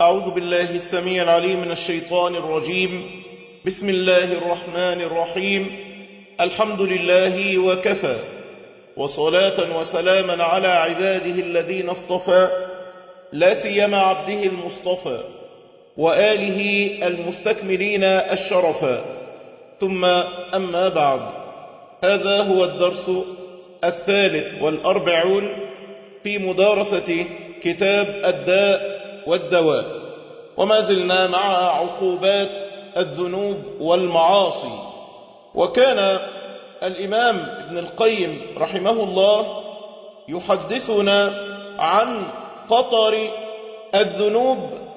أعوذ بالله السميع العليم من الشيطان الرجيم بسم الله الرحمن الرحيم الحمد لله وكفى وصلاة وسلاما على عباده الذين اصطفى لا سيما عبده المصطفى وآله المستكملين الشرفا ثم أما بعد هذا هو الدرس الثالث والأربعون في مدارسة كتاب الداء والدواء وما زلنا مع عقوبات الذنوب والمعاصي وكان الإمام ابن القيم رحمه الله يحدثنا عن خطر الذنوب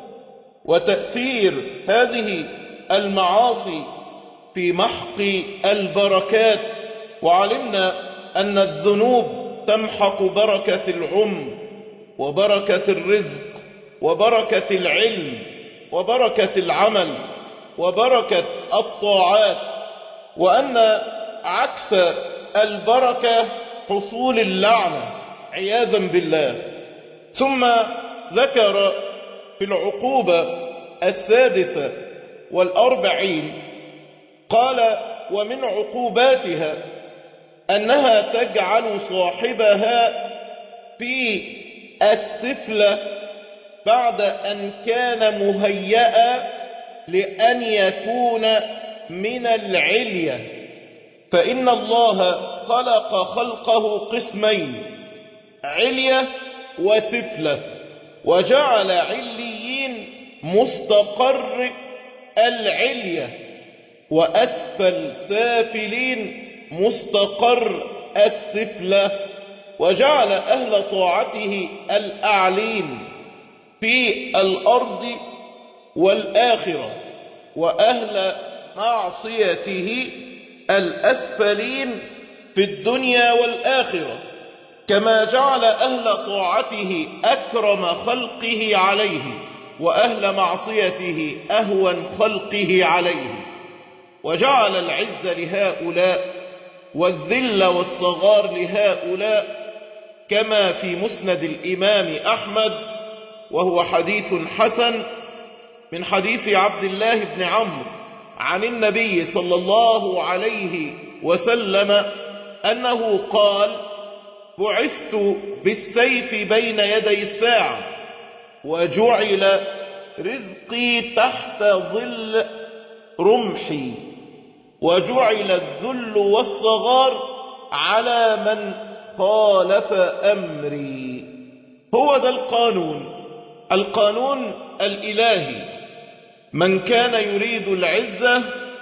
وتأثير هذه المعاصي في محق البركات وعلمنا أن الذنوب تمحق بركة العمر وبركة الرزق وبركة العلم وبركة العمل وبركة الطاعات وأن عكس البركة حصول اللعنة عياذا بالله ثم ذكر في العقوبة السادسة والأربعين قال ومن عقوباتها أنها تجعل صاحبها في السفلة بعد أن كان مهيئا لأن يكون من العلية فإن الله خلق خلقه قسمين علية وسفلة وجعل عليين مستقر العلية وأسفل سافلين مستقر السفلة وجعل أهل طاعته الأعلين في الأرض والآخرة وأهل معصيته الأسفلين في الدنيا والآخرة كما جعل أهل طاعته أكرم خلقه عليه وأهل معصيته أهون خلقه عليه وجعل العز لهؤلاء والذل والصغار لهؤلاء كما في مسند الإمام أحمد وهو حديث حسن من حديث عبد الله بن عمرو عن النبي صلى الله عليه وسلم أنه قال بعثت بالسيف بين يدي الساعة وجعل رزقي تحت ظل رمحي وجعل الذل والصغار على من خالف أمري هو ذا القانون القانون الإلهي من كان يريد العزة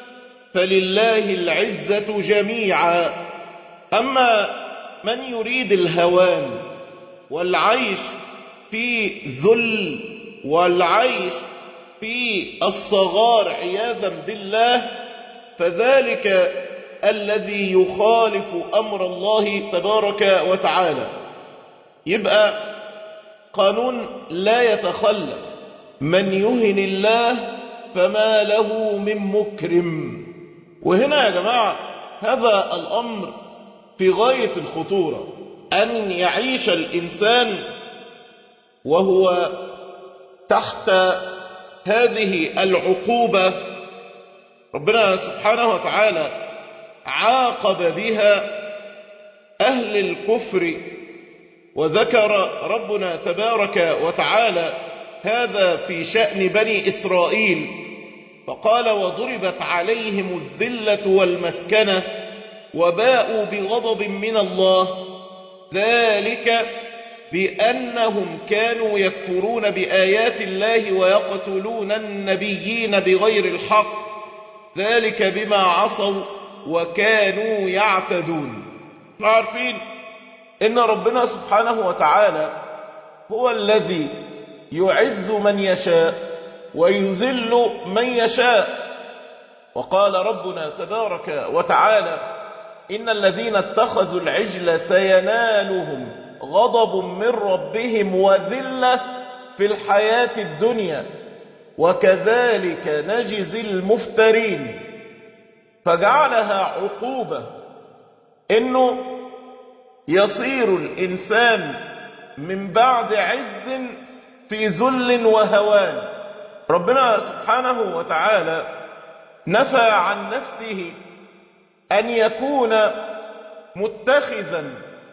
فلله العزة جميعا أما من يريد الهوان والعيش في ذل والعيش في الصغار عياذا بالله فذلك الذي يخالف أمر الله تبارك وتعالى يبقى قانون لا يتخلف من يهن الله فما له من مكرم وهنا يا جماعة هذا الأمر في غاية الخطورة أن يعيش الإنسان وهو تحت هذه العقوبة ربنا سبحانه وتعالى عاقب بها أهل الكفر وذكر ربنا تبارك وتعالى هذا في شأن بني إسرائيل فقال وضربت عليهم الذلة والمسكنة وباءوا بغضب من الله ذلك بأنهم كانوا يكفرون بآيات الله ويقتلون النبيين بغير الحق ذلك بما عصوا وكانوا يعتدون عارفين إن ربنا سبحانه وتعالى هو الذي يعز من يشاء ويذل من يشاء وقال ربنا تبارك وتعالى إن الذين اتخذوا العجل سينالهم غضب من ربهم وذلة في الحياة الدنيا وكذلك نجزي المفترين فجعلها عقوبة انه يصير الانسان من بعد عز في ذل وهوان ربنا سبحانه وتعالى نفى عن نفسه أن يكون متخذا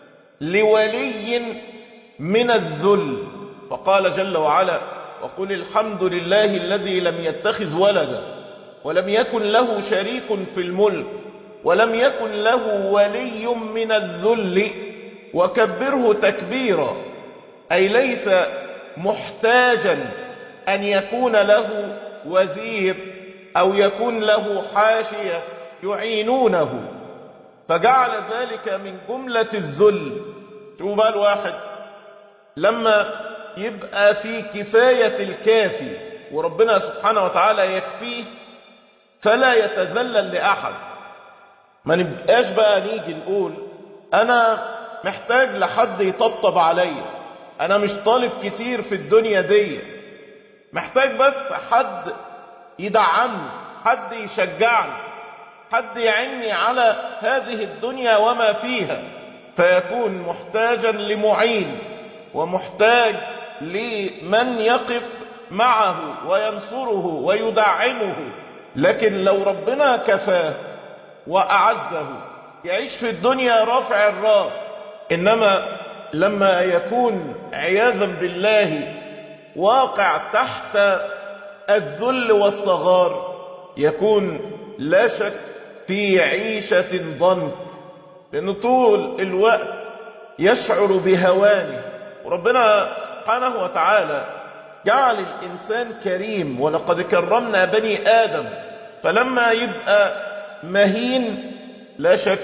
لولي من الذل وقال جل وعلا وقل الحمد لله الذي لم يتخذ ولدا ولم يكن له شريك في الملك ولم يكن له ولي من الذل وكبره تكبيرا أي ليس محتاجا أن يكون له وزير أو يكون له حاشية يعينونه فجعل ذلك من جملة الذل شوف بقى الواحد لما يبقى في كفاية الكافي وربنا سبحانه وتعالى يكفيه فلا يتذلل لأحد ما نبقاش بقى نيجي نقول أنا محتاج لحد يطبطب عليا أنا مش طالب كتير في الدنيا دي محتاج بس حد يدعمني حد يشجعني حد يعني على هذه الدنيا وما فيها فيكون محتاجا لمعين ومحتاج لمن يقف معه وينصره ويدعمه لكن لو ربنا كفاه وأعزه يعيش في الدنيا رافع الراس إنما لما يكون عياذا بالله واقع تحت الذل والصغار يكون لا شك في عيشة ضنك لأنه طول الوقت يشعر بهوانه وربنا سبحانه وتعالى جعل الإنسان كريم ولقد كرمنا بني آدم فلما يبقى مهين لا شك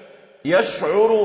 يشعر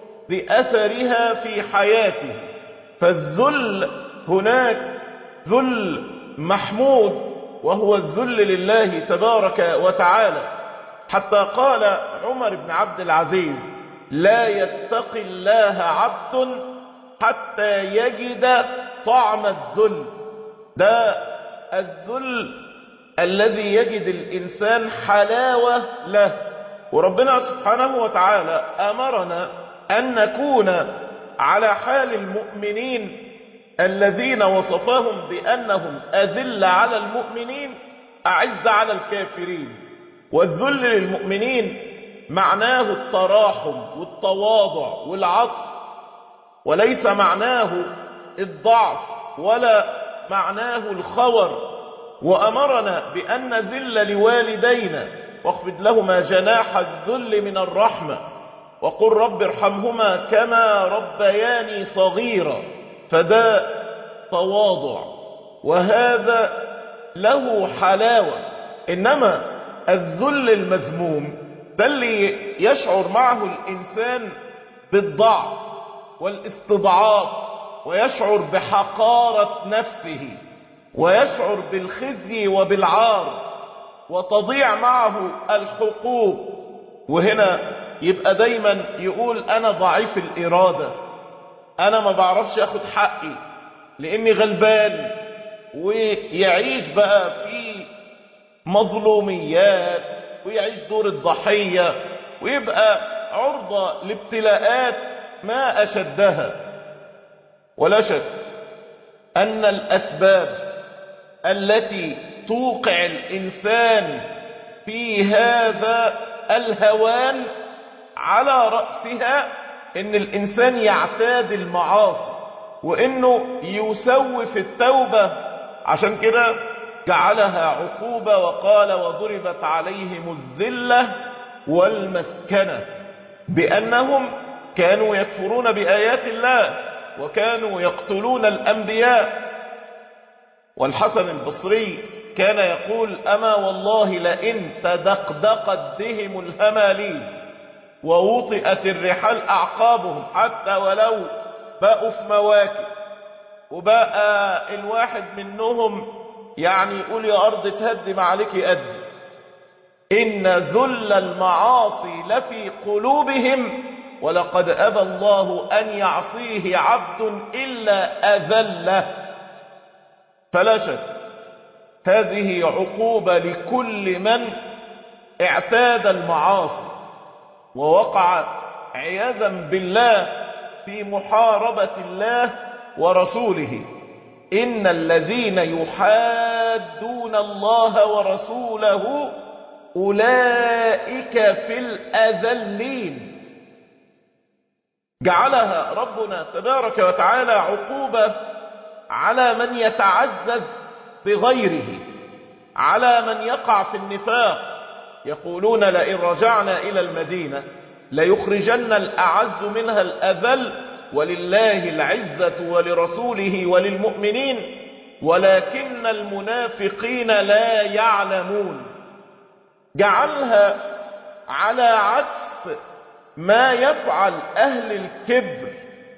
بأثرها في حياته فالذل هناك ذل محمود وهو الذل لله تبارك وتعالى حتى قال عمر بن عبد العزيز لا يتقي الله عبد حتى يجد طعم الذل ده الذل الذي يجد الإنسان حلاوة له وربنا سبحانه وتعالى أمرنا أن نكون على حال المؤمنين الذين وصفهم بأنهم أذل على المؤمنين أعز على الكافرين والذل للمؤمنين معناه التراحم والتواضع والعطف وليس معناه الضعف ولا معناه الخور وأمرنا بأن نذل لوالدينا واخفض لهما جناح الذل من الرحمة وقل رب ارحمهما كما ربياني صغيرا فده تواضع وهذا له حلاوة إنما الذل المذموم ده اللي يشعر معه الإنسان بالضعف والاستضعاف ويشعر بحقارة نفسه ويشعر بالخزي وبالعار وتضيع معه الحقوق وهنا يبقى دايما يقول أنا ضعيف الإرادة أنا ما بعرفش أخد حقي لأني غلبان ويعيش بقى في مظلوميات ويعيش دور الضحية ويبقى عرضة لابتلاءات ما أشدها ولا شك أن الأسباب التي توقع الإنسان في هذا الهوان على رأسها إن الإنسان يعتاد المعاصي وإنه يسوي في التوبة عشان كده جعلها عقوبة وقال وضربت عليهم الذلة والمسكنة بأنهم كانوا يكفرون بآيات الله وكانوا يقتلون الأنبياء والحسن البصري كان يقول أما والله لئن تدقدقت بهم الهماليل ووطئت الرحال أعقابهم حتى ولو بقوا في مواكب وبقى الواحد منهم يعني يقول يا أرض تهدم عليك أدي إن ذل المعاصي لفي قلوبهم ولقد أبى الله أن يعصيه عبد إلا أذله فلا شك هذه عقوبة لكل من اعتاد المعاصي ووقع عياذا بالله في محاربة الله ورسوله إن الذين يحادون الله ورسوله أولئك في الأذلين جعلها ربنا تبارك وتعالى عقوبة على من يتعزز بغيره على من يقع في النفاق يقولون لئن رجعنا إلى المدينة ليخرجن الأعز منها الأذل ولله العزة ولرسوله وللمؤمنين ولكن المنافقين لا يعلمون جعلها على عكس ما يفعل أهل الكبر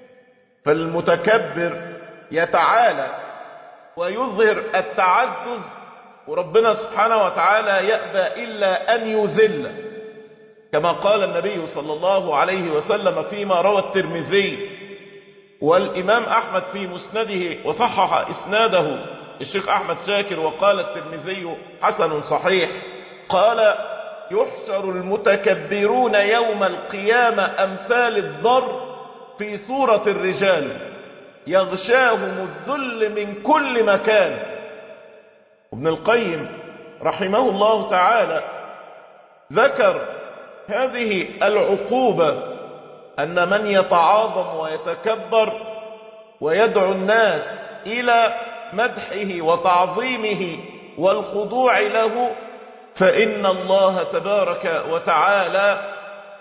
فالمتكبر يتعالى ويظهر التعزز وربنا سبحانه وتعالى يأبى إلا أن يذل كما قال النبي صلى الله عليه وسلم فيما روى الترمذي والإمام أحمد في مسنده وصحح إسناده الشيخ أحمد شاكر وقال الترمذي حسن صحيح قال يحشر المتكبرون يوم القيامة أمثال الضر في صورة الرجال يغشاهم الذل من كل مكان ابن القيم رحمه الله تعالى ذكر هذه العقوبة أن من يتعاظم ويتكبر ويدعو الناس إلى مدحه وتعظيمه والخضوع له فإن الله تبارك وتعالى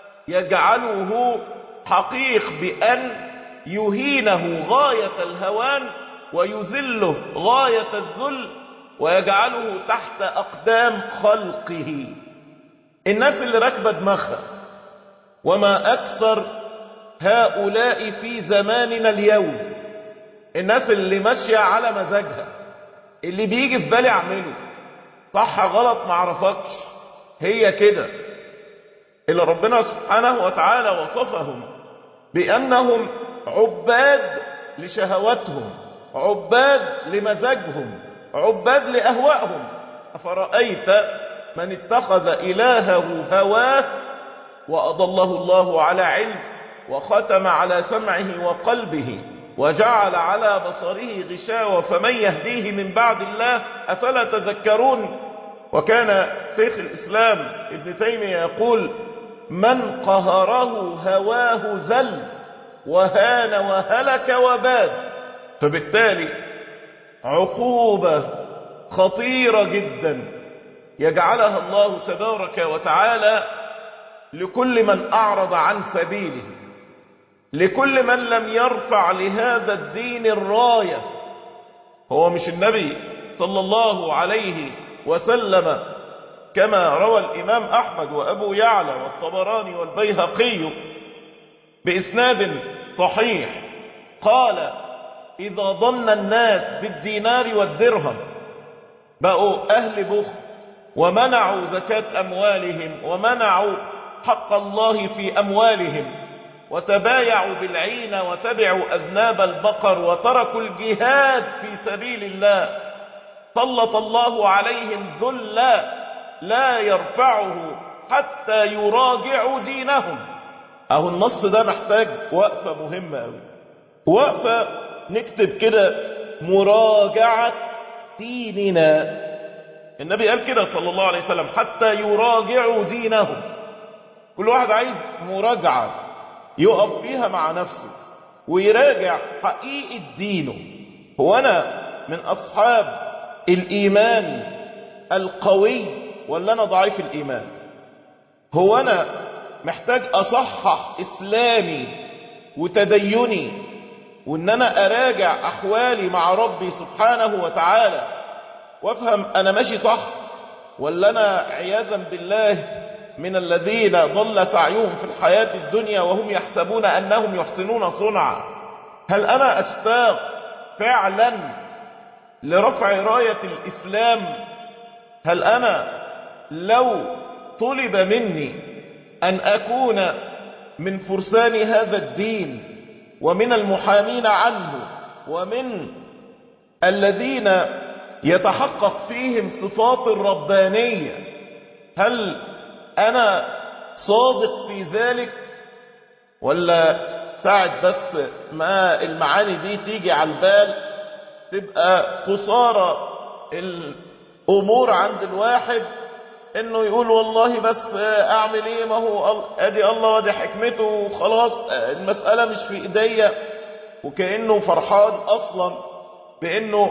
يجعله حقيق بأن يهينه غاية الهوان ويذله غاية الذل ويجعله تحت أقدام خلقه الناس اللي راكبه دماغها وما أكثر هؤلاء في زماننا اليوم الناس اللي ماشية على مزاجها اللي بيجي في بالي اعمله صح غلط معرفكش هي كده اللي ربنا سبحانه وتعالى وصفهم بأنهم عباد لشهواتهم عباد لمزاجهم عباد لأهوائهم أفرأيت من اتخذ إلهه هواه وأضله الله على علم وختم على سمعه وقلبه وجعل على بصره غشاوة فمن يهديه من بعد الله أفلا تذكرون وكان شيخ الإسلام ابن تيمية يقول من قهره هواه ذل وهان وهلك وباد فبالتالي عقوبة خطيرة جدا يجعلها الله تبارك وتعالى لكل من أعرض عن سبيله لكل من لم يرفع لهذا الدين الراية هو مش النبي صلى الله عليه وسلم كما روى الإمام أحمد وأبو يعلى والطبراني والبيهقي بإسناد صحيح قال إذا ظن الناس بالدينار والدرهم بقوا أهل بخل ومنعوا زكاة أموالهم ومنعوا حق الله في أموالهم وتبايعوا بالعين وتبعوا أذناب البقر وتركوا الجهاد في سبيل الله سلط الله عليهم ذلا لا يرفعه حتى يراجعوا دينهم أهو النص ده محتاج وقفة مهمة أوي وقفة نكتب كده مراجعة ديننا النبي قال كده صلى الله عليه وسلم حتى يراجعوا دينهم كل واحد عايز مراجعة يقف فيها مع نفسه ويراجع حقيقة دينه هو أنا من أصحاب الإيمان القوي ولا أنا ضعيف الإيمان هو أنا محتاج أصحح إسلامي وتديني وإن أنا أراجع أحوالي مع ربي سبحانه وتعالى وافهم أنا ماشي صح ولا أنا عياذا بالله من الذين ضل سعيهم في الحياة الدنيا وهم يحسبون أنهم يحسنون صنعا هل أنا أشتاق فعلا لرفع راية الإسلام هل أنا لو طلب مني أن أكون من فرسان هذا الدين ومن المحامين عنه ومن الذين يتحقق فيهم صفات الربانية هل أنا صادق في ذلك ولا ساعد بس ما المعاني دي تيجي على البال تبقى قصارى الأمور عند الواحد انه يقول والله بس اعمل ايه ما هو ادي الله وادي حكمته وخلاص المسألة مش في ايديا وكأنه فرحان اصلا بانه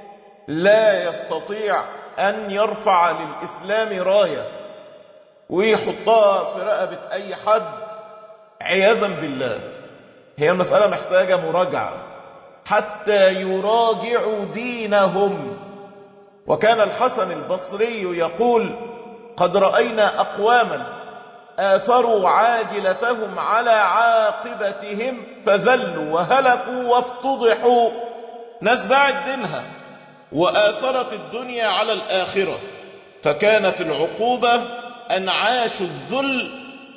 لا يستطيع ان يرفع للاسلام راية ويحطها في رقبة اي حد عياذا بالله هي المسألة محتاجة مراجعة حتى يراجعوا دينهم وكان الحسن البصري يقول قد رأينا أقواما آثروا عاجلتهم على عاقبتهم فذلوا وهلكوا وافتضحوا ناس باعت دينها وآثرت الدنيا على الآخرة فكانت العقوبة أن عاشوا الذل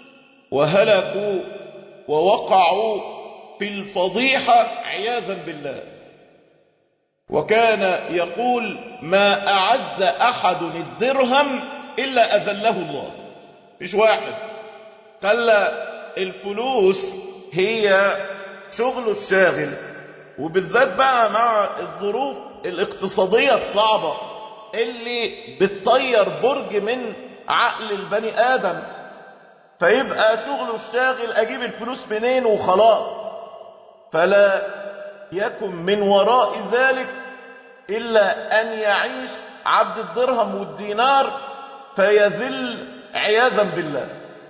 وهلكوا ووقعوا في الفضيحة عياذا بالله وكان يقول ما أعز أحد الدرهم إلا أذله الله مش واحد خلى الفلوس هي شغله الشاغل وبالذات بقى مع الظروف الاقتصادية الصعبة اللي بتطير برج من عقل البني آدم فيبقى شغله الشاغل أجيب الفلوس منين وخلاص فلا يكن من وراء ذلك إلا أن يعيش عبد الدرهم والدينار فيذل عياذا بالله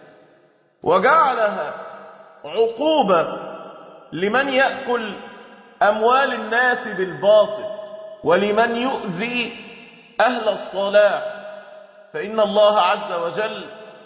وجعلها عقوبة لمن يأكل أموال الناس بالباطل ولمن يؤذي أهل الصلاح فإن الله عز وجل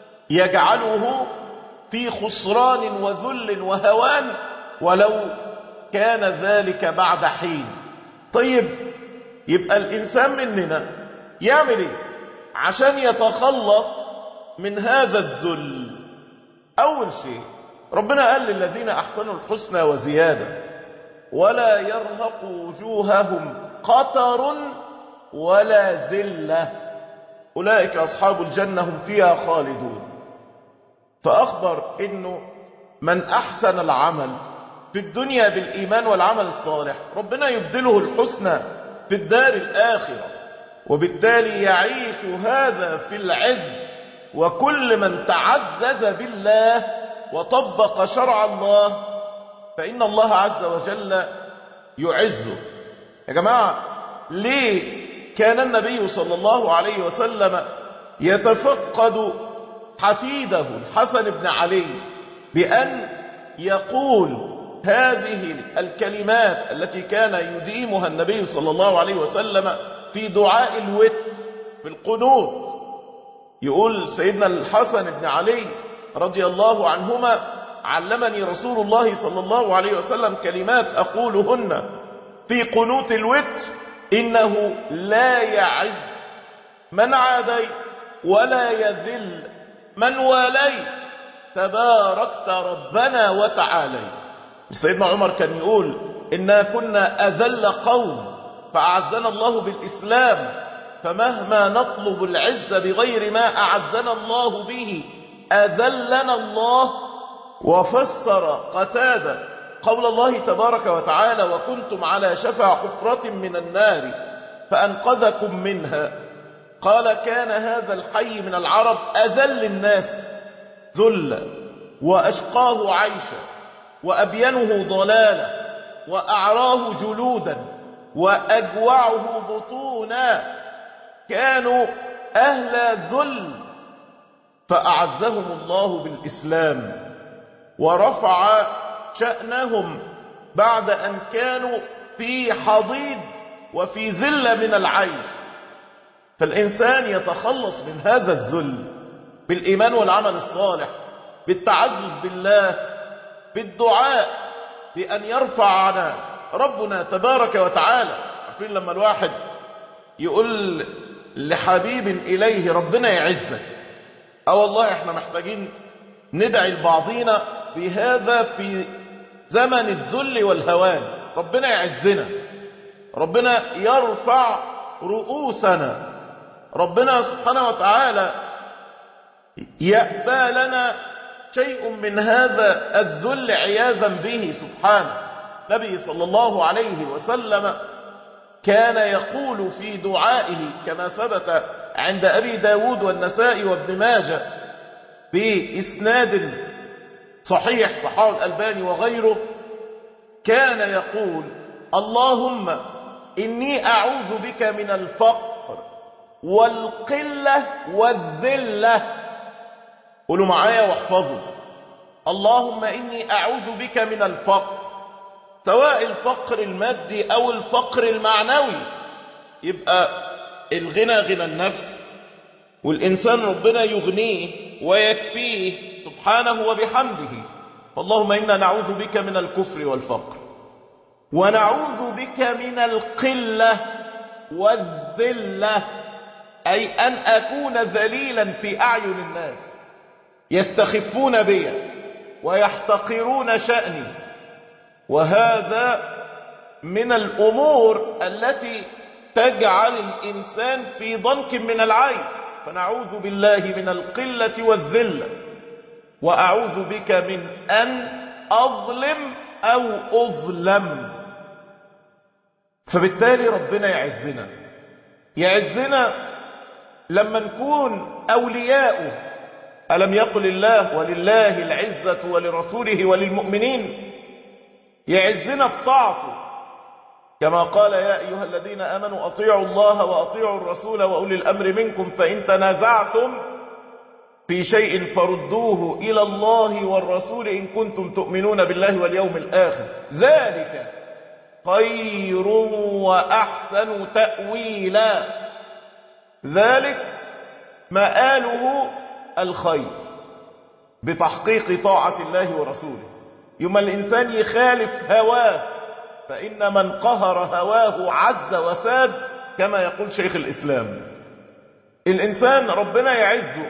يجعله في خسران وذل وهوان ولو كان ذلك بعد حين طيب يبقى الإنسان مننا يعمل ايه عشان يتخلص من هذا الذل أول شيء ربنا قال للذين أحسنوا الحسنى وزيادة ولا يرهق وجوههم قطر ولا ذلة أولئك أصحاب الجنة هم فيها خالدون فأخبر إنه من أحسن العمل في الدنيا بالإيمان والعمل الصالح ربنا يبدله الحسنى في الدار الآخرة وبالتالي يعيش هذا في العز وكل من تعزز بالله وطبق شرع الله فإن الله عز وجل يعزه يا جماعة ليه كان النبي صلى الله عليه وسلم يتفقد حفيده الحسن بن علي بأن يقول هذه الكلمات التي كان يديمها النبي صلى الله عليه وسلم في دعاء الوتر في القنوت يقول سيدنا الحسن بن علي رضي الله عنهما علمني رسول الله صلى الله عليه وسلم كلمات أقولهن في قنوت الوتر إنه لا يعز من عادي ولا يذل من والي تباركت ربنا وتعالي سيدنا عمر كان يقول إنا كنا أذل قوم فأعزنا الله بالإسلام فمهما نطلب العز بغير ما أعزنا الله به أذلنا الله وفسر قتادة قول الله تبارك وتعالى وكنتم على شفا حفرة من النار فأنقذكم منها قال كان هذا الحي من العرب أذل الناس ذلا وأشقاه عيشا وأبينه ضلالا وأعراه جلودا وأجوعه بطونا كانوا أهل ذل فأعزهم الله بالإسلام ورفع شأنهم بعد أن كانوا في حضيض وفي ذلة من العيش فالإنسان يتخلص من هذا الذل بالإيمان والعمل الصالح بالتعزز بالله بالدعاء بأن يرفعنا ربنا تبارك وتعالى عارفين لما الواحد يقول لحبيب إليه ربنا يعزك اه والله احنا محتاجين ندعي لبعضينا بهذا في زمن الذل والهوان ربنا يعزنا ربنا يرفع رؤوسنا ربنا سبحانه وتعالى يأبى لنا شيء من هذا الذل عياذا به سبحانه نبي صلى الله عليه وسلم كان يقول في دعائه كما ثبت عند أبي داود والنسائي وابن ماجه بإسناد صحيح صحاب الألباني وغيره كان يقول اللهم إني أعوذ بك من الفقر والقلة والذلة قولوا معايا واحفظوا اللهم إني أعوذ بك من الفقر سواء الفقر المادي أو الفقر المعنوي يبقى الغنى غنى النفس والإنسان ربنا يغنيه ويكفيه سبحانه وبحمده فاللهم إنا نعوذ بك من الكفر والفقر ونعوذ بك من القلة والذلة أي أن أكون ذليلا في أعين الناس يستخفون بي ويحتقرون شأني وهذا من الأمور التي تجعل الإنسان في ضنك من العين فنعوذ بالله من القلة والذلة وأعوذ بك من أن أظلم أو أظلم فبالتالي ربنا يعزنا يعزنا لما نكون أولياؤه ألم يقل الله ولله العزة ولرسوله وللمؤمنين يعزنا بطاعته كما قال يا أيها الذين آمنوا أطيعوا الله وأطيعوا الرسول وأولي الأمر منكم فإن تنازعتم في شيء فردوه إلى الله والرسول إن كنتم تؤمنون بالله واليوم الآخر ذلك خير وأحسن تأويلا ذلك مآله الخير بتحقيق طاعة الله ورسوله يوم الإنسان يخالف هواه فإن من قهر هواه عز وساد كما يقول شيخ الإسلام الإنسان ربنا يعزه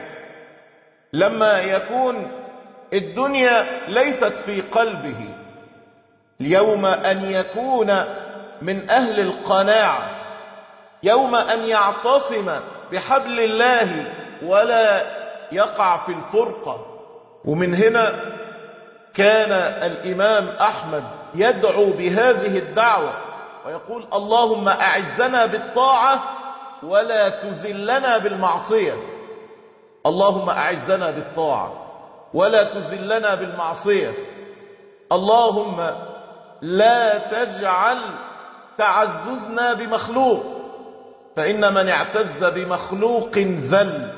لما يكون الدنيا ليست في قلبه يوم أن يكون من أهل القناعة يوم أن يعتصم بحبل الله ولا يقع في الفرقة ومن هنا كان الإمام أحمد يدعو بهذه الدعوة ويقول اللهم أعزنا بالطاعة ولا تذلنا بالمعصية اللهم أعزنا بالطاعة ولا تذلنا بالمعصية اللهم لا تجعل تعززنا بمخلوق فإن من اعتز بمخلوق ذل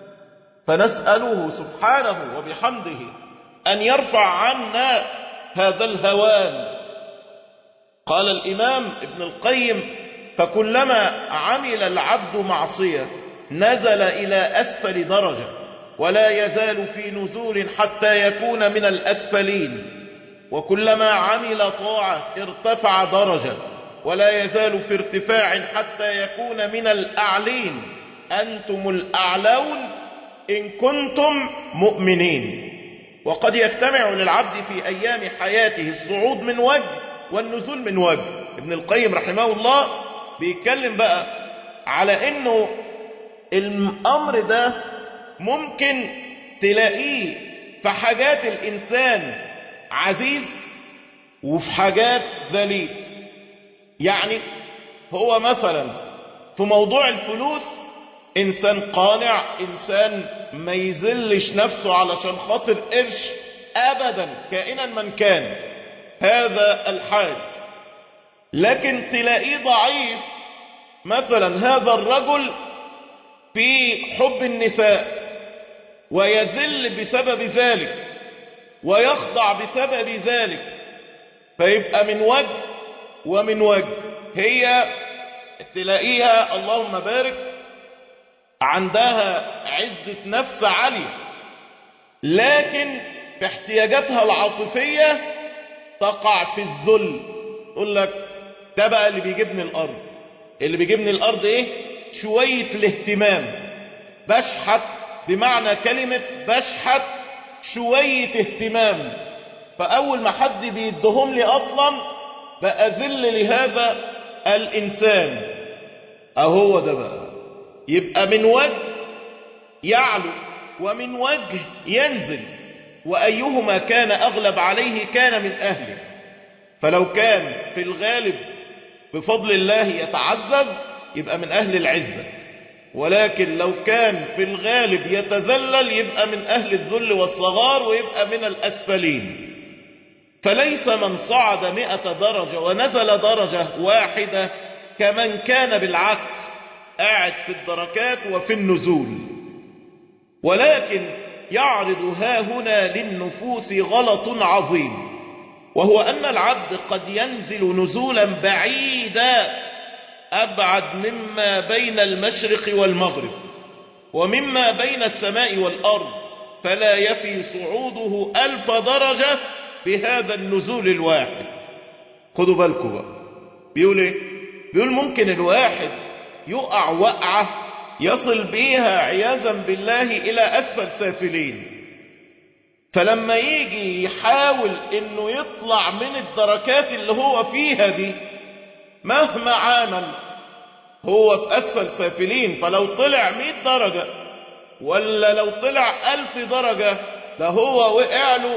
فنسأله سبحانه وبحمده أن يرفع عنا هذا الهوان قال الإمام ابن القيم فكلما عمل العبد معصية نزل إلى أسفل درجة ولا يزال في نزول حتى يكون من الأسفلين وكلما عمل طاعة ارتفع درجة ولا يزال في ارتفاع حتى يكون من الأعلين أنتم الأعلون إن كنتم مؤمنين وقد يجتمع للعبد في أيام حياته الصعود من وجه والنزول من وجه ابن القيم رحمه الله بيتكلم بقى على انه الامر ده ممكن تلاقيه في حاجات الانسان عزيز وفي حاجات ذليل يعني هو مثلا في موضوع الفلوس انسان قانع انسان ما يذلش نفسه علشان خاطر قرش ابدا كائنا من كان هذا الحال لكن تلاقيه ضعيف مثلا هذا الرجل في حب النساء ويذل بسبب ذلك ويخضع بسبب ذلك فيبقى من وجه ومن وجه هي تلاقيها اللهم بارك عندها عزة نفس عالية لكن في احتياجاتها العاطفية تقع في الذل يقول لك ده بقى اللي بيجيبني الأرض اللي بيجيبني الأرض إيه شوية الاهتمام بشحت بمعنى كلمة بشحت شوية اهتمام فأول ما حد بيدهم لي أصلا بأذل لهذا الإنسان أهو ده بقى يبقى من وجه يعلو ومن وجه ينزل وأيهما كان أغلب عليه كان من أهله فلو كان في الغالب بفضل الله يتعزز يبقى من أهل العزة ولكن لو كان في الغالب يتذلل يبقى من أهل الذل والصغار ويبقى من الأسفلين فليس من صعد مئة درجة ونزل درجة واحدة كمن كان بالعكس قاعد في الدركات وفي النزول ولكن يعرض ها هنا للنفوس غلط عظيم وهو أن العبد قد ينزل نزولا بعيدا أبعد مما بين المشرق والمغرب ومما بين السماء والأرض فلا يفي صعوده ألف درجة بهذا النزول الواحد خدوا بالكم بقى بيقول ايه بيقول ممكن الواحد يقع وقعة يصل بيها عياذا بالله إلى أسفل سافلين فلما يجي يحاول انه يطلع من الدركات اللي هو فيها دي مهما عمل هو في أسفل سافلين فلو طلع مئة درجة ولا لو طلع ألف درجة ده هو وقع له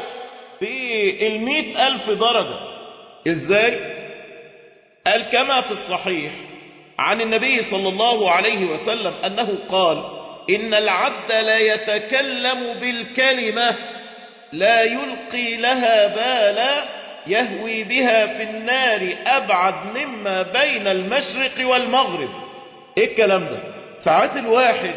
بالمئة ألف درجة إزاي؟ قال كما في الصحيح عن النبي صلى الله عليه وسلم أنه قال إن العبد لا يتكلم بالكلمة لا يلقي لها بالا يهوي بها في النار أبعد مما بين المشرق والمغرب إيه الكلام ده ساعات الواحد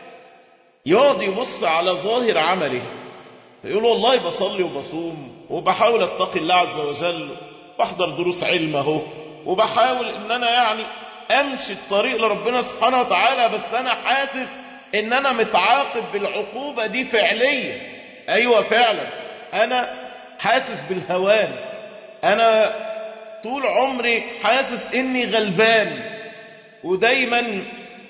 يقعد يبص على ظاهر عمله فيقول والله بصلي وبصوم وبحاول اتقي الله عز وجل بحضر دروس علم اهو وبحاول ان انا يعني امشي الطريق لربنا سبحانه وتعالى بس انا حاسس ان انا متعاقب بالعقوبة دي فعليا ايوه فعلا انا حاسس بالهوان انا طول عمري حاسس اني غلبان ودايما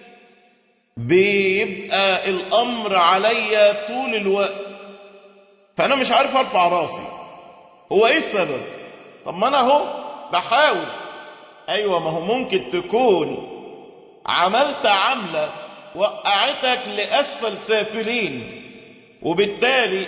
بيبقى الامر عليا طول الوقت فانا مش عارف ارفع راسي هو ايه السبب طب ما انا اهو بحاول ايوه ما هو ممكن تكون عملت عملة وقعتك لاسفل سافلين وبالتالي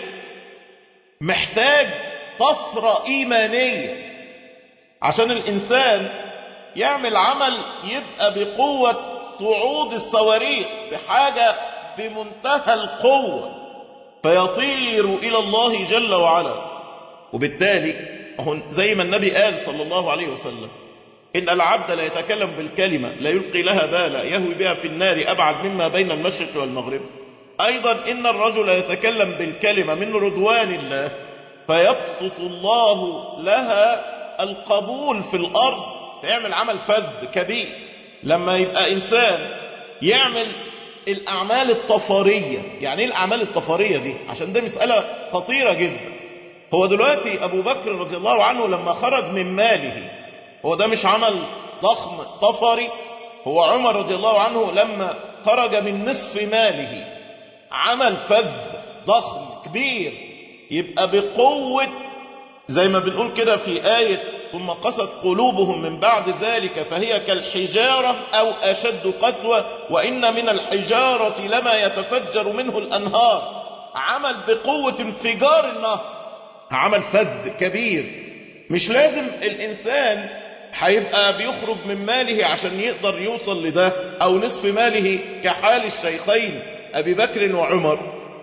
محتاج طفرة ايمانية عشان الانسان يعمل عمل يبقى بقوة صعود الصواريخ بحاجة بمنتهى القوة فيطير إلى الله جل وعلا وبالتالي زي ما النبي قال صلى الله عليه وسلم إن العبد لا يتكلم بالكلمة لا يلقي لها بالا يهوي بها في النار أبعد مما بين المشرق والمغرب أيضا إن الرجل يتكلم بالكلمة من رضوان الله فيبسط الله لها القبول في الأرض فيعمل عمل فذ كبير لما يبقى إنسان يعمل الأعمال الطفرية يعني إيه الأعمال الطفرية دي عشان ده مسألة خطيرة جدا هو دلوقتي أبو بكر رضي الله عنه لما خرج من ماله هو ده مش عمل ضخم طفري هو عمر رضي الله عنه لما خرج من نصف ماله عمل فذ ضخم كبير يبقى بقوة زي ما بنقول كده في آية ثم قست قلوبهم من بعد ذلك فهي كالحجارة أو أشد قسوة وإن من الحجارة لما يتفجر منه الأنهار عمل بقوة انفجار النهر عمل فذ كبير مش لازم الإنسان هيبقى بيخرج من ماله عشان يقدر يوصل لده أو نصف ماله كحال الشيخين أبي بكر وعمر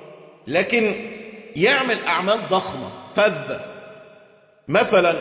لكن يعمل أعمال ضخمة فذة مثلا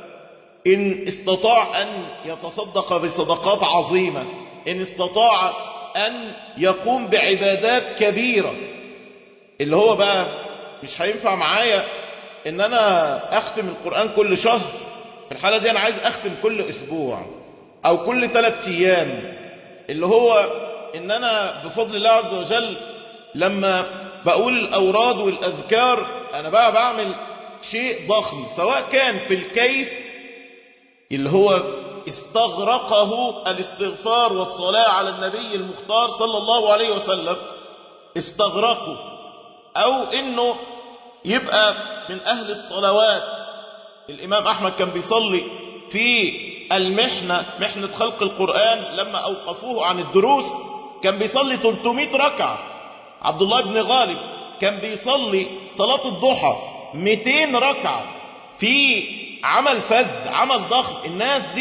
إن استطاع أن يتصدق بصدقات عظيمة إن استطاع أن يقوم بعبادات كبيرة اللي هو بقى مش هينفع معايا إن أنا أختم القرآن كل شهر في الحالة دي أنا عايز أختم كل أسبوع أو كل ثلاثة أيام اللي هو إن أنا بفضل الله عز وجل لما بقول الأوراد والأذكار أنا بقى بعمل شيء ضخم سواء كان في الكيف اللي هو استغرقه الاستغفار والصلاة على النبي المختار صلى الله عليه وسلم استغرقه أو إنه يبقى من أهل الصلوات الإمام أحمد كان بيصلي في المحنة محنة خلق القرآن لما أوقفوه عن الدروس كان بيصلي 300 ركعة عبد الله بن غالب كان بيصلي صلاة الضحى 200 ركعة في عمل فذ عمل ضخم الناس دي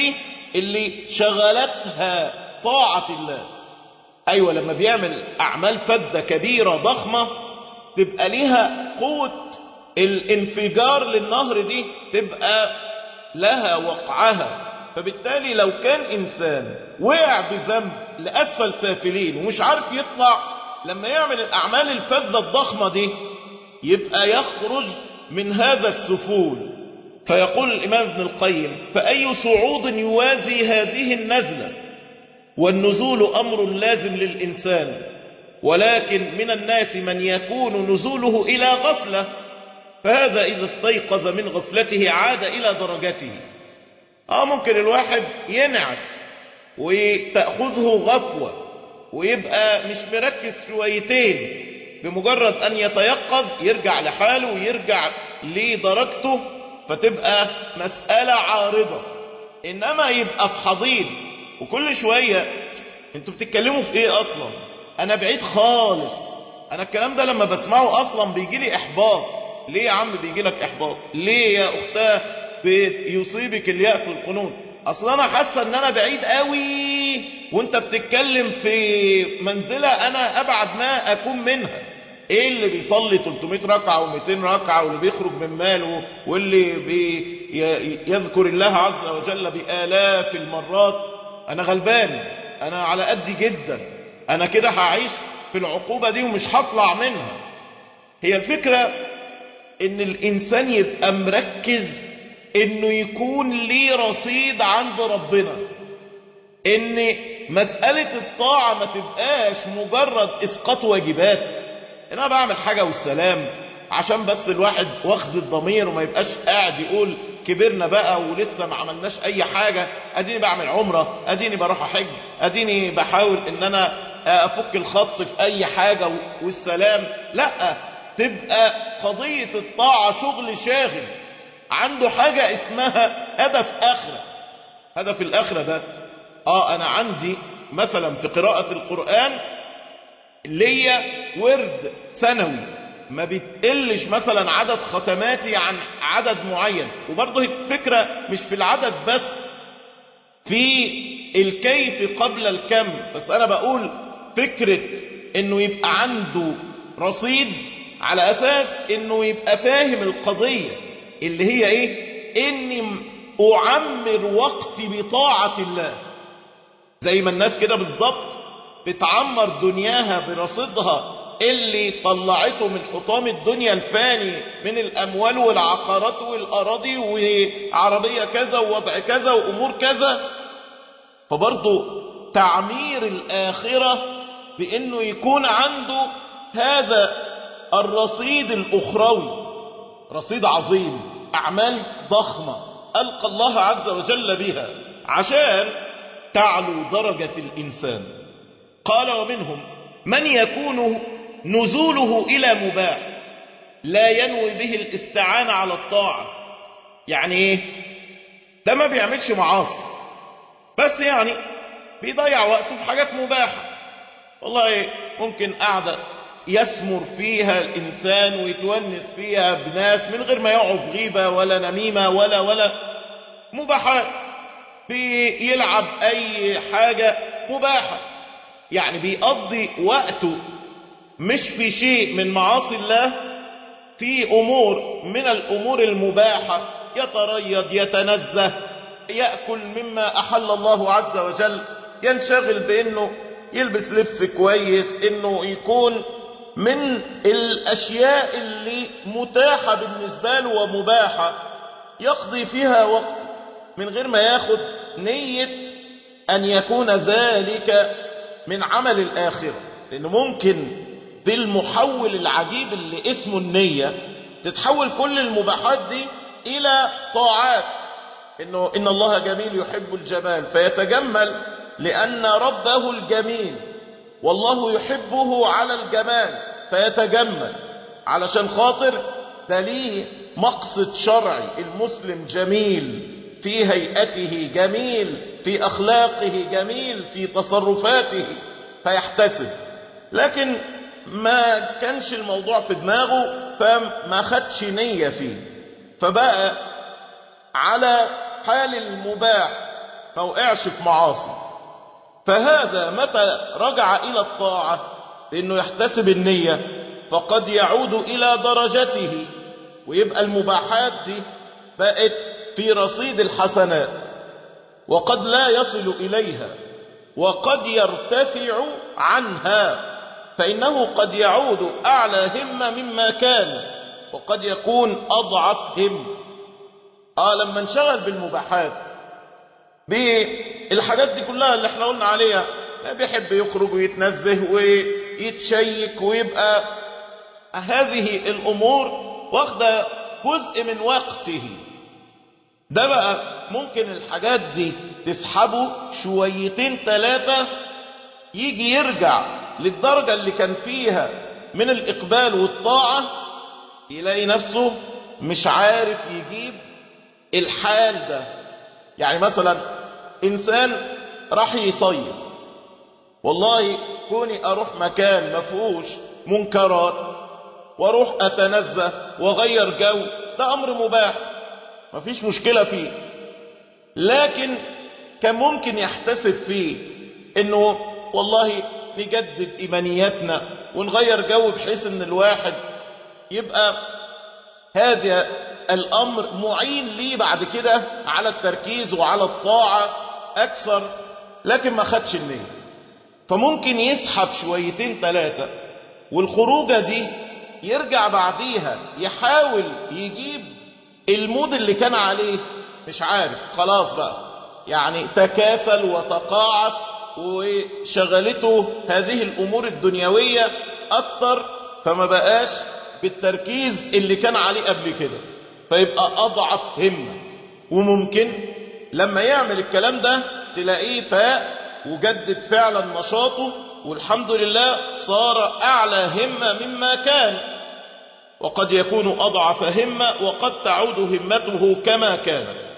اللي شغلتها طاعة الله أيوة لما بيعمل أعمال فذة كبيرة ضخمة تبقى ليها قوة الانفجار للنهر دي تبقى لها وقعها فبالتالي لو كان إنسان وقع بذنب لأسفل سافلين ومش عارف يطلع لما يعمل الأعمال الفذة الضخمة دي يبقى يخرج من هذا السفول فيقول الإمام ابن القيم فأي صعود يوازي هذه النزلة والنزول أمر لازم للإنسان ولكن من الناس من يكون نزوله إلى غفلة فهذا إذا استيقظ من غفلته عاد إلى درجته آه ممكن الواحد ينعس وتأخذه غفوة ويبقى مش مركز شويتين بمجرد أن يتيقظ يرجع لحاله ويرجع لدرجته فتبقى مسألة عارضة إنما يبقى في حضيض وكل شوية انتوا بتتكلموا في ايه اصلا انا بعيد خالص انا الكلام ده لما بسمعه اصلا بيجي لي احباط ليه يا عم بيجي لك احباط ليه يا اختاه بيصيبك اليأس والقنوط اصلا انا حاسه ان انا بعيد قوي وانت بتتكلم في منزله انا ابعد ما اكون منها ايه اللي بيصلي 300 ركعه و200 ركعه واللي بيخرج من ماله واللي بيذكر الله عز وجل بالاف المرات انا غلبان انا على قدي جدا انا كده هعيش في العقوبه دي ومش هطلع منها هي الفكره ان الانسان يبقى مركز انه يكون ليه رصيد عند ربنا ان مسألة الطاعة ما تبقاش مجرد اسقاط واجبات ان انا بعمل حاجة والسلام عشان بس الواحد واخذ الضمير وما يبقاش قاعد يقول كبرنا بقى ولسه ما عملناش اي حاجة اديني بعمل عمرة اديني بروح احج اديني بحاول ان انا افك الخط في اي حاجة والسلام لا تبقى قضية الطاعة شغل شاغل عنده حاجة اسمها هدف اخرة هدف الاخرة ده اه انا عندي مثلا في قراءة القرآن ليا ورد سنوي ما بتقلش مثلا عدد ختماتي عن عدد معين وبرضه الفكرة مش في العدد بس في الكيف قبل الكم بس انا بقول فكرة انه يبقى عنده رصيد على اساس انه يبقى فاهم القضية اللي هي ايه اني اعمر وقتي بطاعة الله زي ما الناس كده بالضبط بتعمر دنياها برصيدها اللي طلعته من حطام الدنيا الفاني من الأموال والعقارات والأراضي وعربية كذا ووضع كذا وأمور كذا فبرضه تعمير الآخرة بأنه يكون عنده هذا الرصيد الأخروي رصيد عظيم أعمال ضخمة ألقى الله عز وجل بها عشان تعلو درجة الإنسان قال ومنهم من يكون نزوله إلى مباح لا ينوي به الاستعانة على الطاعة يعني ايه ده ما بيعملش معاصي بس يعني بيضيع وقته في حاجات مباحة والله ممكن قاعدة يسمر فيها الإنسان ويتونس فيها بناس من غير ما يقعوا في غيبة ولا نميمة ولا ولا مباحات بيلعب أي حاجة مباحة يعني بيقضي وقته مش في شيء من معاصي الله في أمور من الأمور المباحة يتريض يتنزه يأكل مما أحل الله عز وجل ينشغل بأنه يلبس لبس كويس أنه يكون من الأشياء اللي متاحة بالنسبة له ومباحة يقضي فيها وقت من غير ما ياخد نية أن يكون ذلك من عمل الآخرة لأنه ممكن بالمحول العجيب اللي اسمه النية تتحول كل المباحات دي إلى طاعات إنه إن الله جميل يحب الجمال فيتجمل لأن ربه الجميل والله يحبه على الجمال فيتجمل علشان خاطر ده ليه مقصد شرعي المسلم جميل في هيئته جميل في أخلاقه جميل في تصرفاته فيحتسب لكن ما كانش الموضوع في دماغه فما خدش نية فيه فبقى على حال المباح ما وقعش في معاصي فهذا متى رجع إلى الطاعة لأنه يحتسب النية فقد يعود إلى درجته ويبقى المباحات دي بقت في رصيد الحسنات وقد لا يصل إليها وقد يرتفع عنها فإنه قد يعود أعلى همة مما كان وقد يكون أضعف هم آه لما انشغل بالمباحات بالحاجات دي كلها اللي احنا قلنا عليها بيحب يخرج ويتنزه ويتشيك ويبقى هذه الأمور واخدة جزء من وقته ده بقى ممكن الحاجات دي تسحبه شويتين ثلاثة يجي يرجع للدرجة اللي كان فيها من الإقبال والطاعة يلاقي نفسه مش عارف يجيب الحال ده يعني مثلا إنسان راح يصيف والله كوني أروح مكان مفهوش منكرات واروح أتنزه وغير جو ده أمر مباح مفيش مشكلة فيه لكن كان ممكن يحتسب فيه انه والله نجدد ايمانياتنا ونغير جو بحيث ان الواحد يبقى هذا الامر معين ليه بعد كده على التركيز وعلى الطاعة اكثر لكن ما خدش النية فممكن يسحب شويتين ثلاثة والخروجة دي يرجع بعديها يحاول يجيب المود اللي كان عليه مش عارف خلاص بقى يعني تكاسل وتقاعس وشغلته هذه الأمور الدنيوية أكتر فما بقاش بالتركيز اللي كان عليه قبل كده فيبقى أضعف همة وممكن لما يعمل الكلام ده تلاقيه فاق وجدد فعلا نشاطه والحمد لله صار أعلى همة مما كان وقد يكون أضعف همة وقد تعود همته كما كانت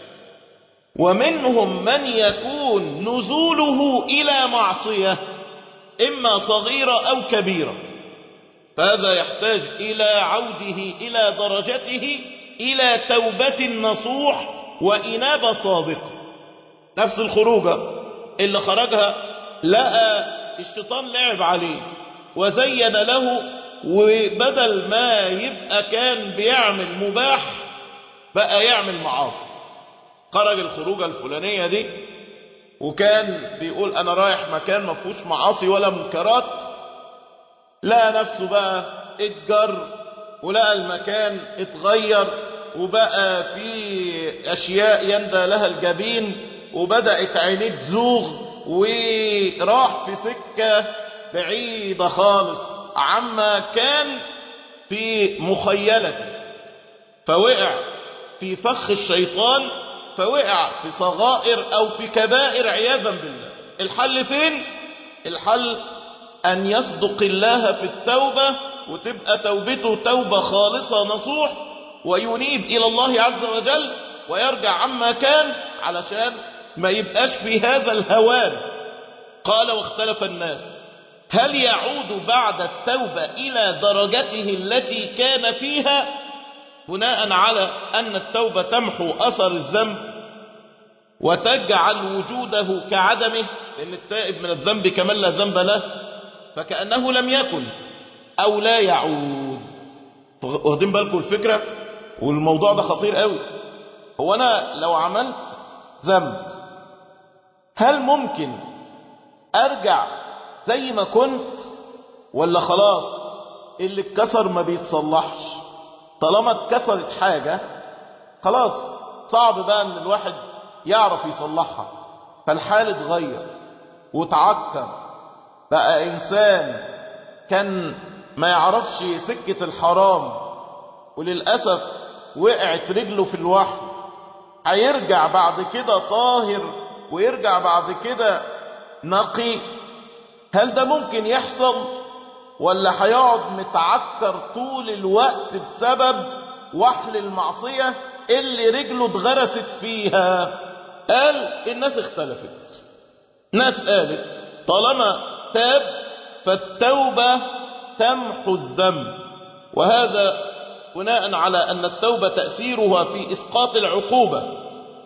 ومنهم من يكون نزوله إلى معصية إما صغيرة أو كبيرة فهذا يحتاج إلى عوده إلى درجته إلى توبة نصوح وإنابة صادقة نفس الخروجة اللي خرجها لقى الشيطان لعب عليه وزين له وبدل ما يبقى كان بيعمل مباح بقى يعمل معاصي خرج الخروجة الفلانية دي وكان بيقول انا رايح مكان ما فيهوش معاصي ولا منكرات لقى نفسه بقى اتجر ولقى المكان اتغير وبقى في اشياء يندى لها الجبين وبدأت عينيه تزوغ وراح في سكة بعيدة خالص عما كان في مخيلته فوقع في فخ الشيطان فوقع في صغائر أو في كبائر عياذا بالله الحل فين؟ الحل أن يصدق الله في التوبة وتبقى توبته توبة خالصة نصوح وينيب إلى الله عز وجل ويرجع عما كان علشان ما يبقاش في هذا الهوان قال واختلف الناس هل يعود بعد التوبة إلى درجته التي كان فيها بناء على أن التوبة تمحو أثر الذنب وتجعل وجوده كعدمه لأن التائب من الذنب كمن لا ذنب له فكأنه لم يكن أو لا يعود واخدين بالكم الفكرة والموضوع ده خطير قوي هو أنا لو عملت ذنب هل ممكن أرجع زي ما كنت ولا خلاص اللي اتكسر ما بيتصلحش طالما اتكسرت حاجة خلاص صعب بقى ان الواحد يعرف يصلحها فالحال اتغير وتعكر بقى انسان كان ما يعرفش سكة الحرام وللأسف وقعت رجله في الوحي هيرجع بعد كده طاهر ويرجع بعد كده نقي هل ده ممكن يحصل ولا هيقعد متعكر طول الوقت بسبب وحل المعصية اللي رجله اتغرست فيها قال الناس اختلفت ناس قالت طالما تاب فالتوبة تمحو الذنب وهذا بناء على أن التوبة تأثيرها في إسقاط العقوبة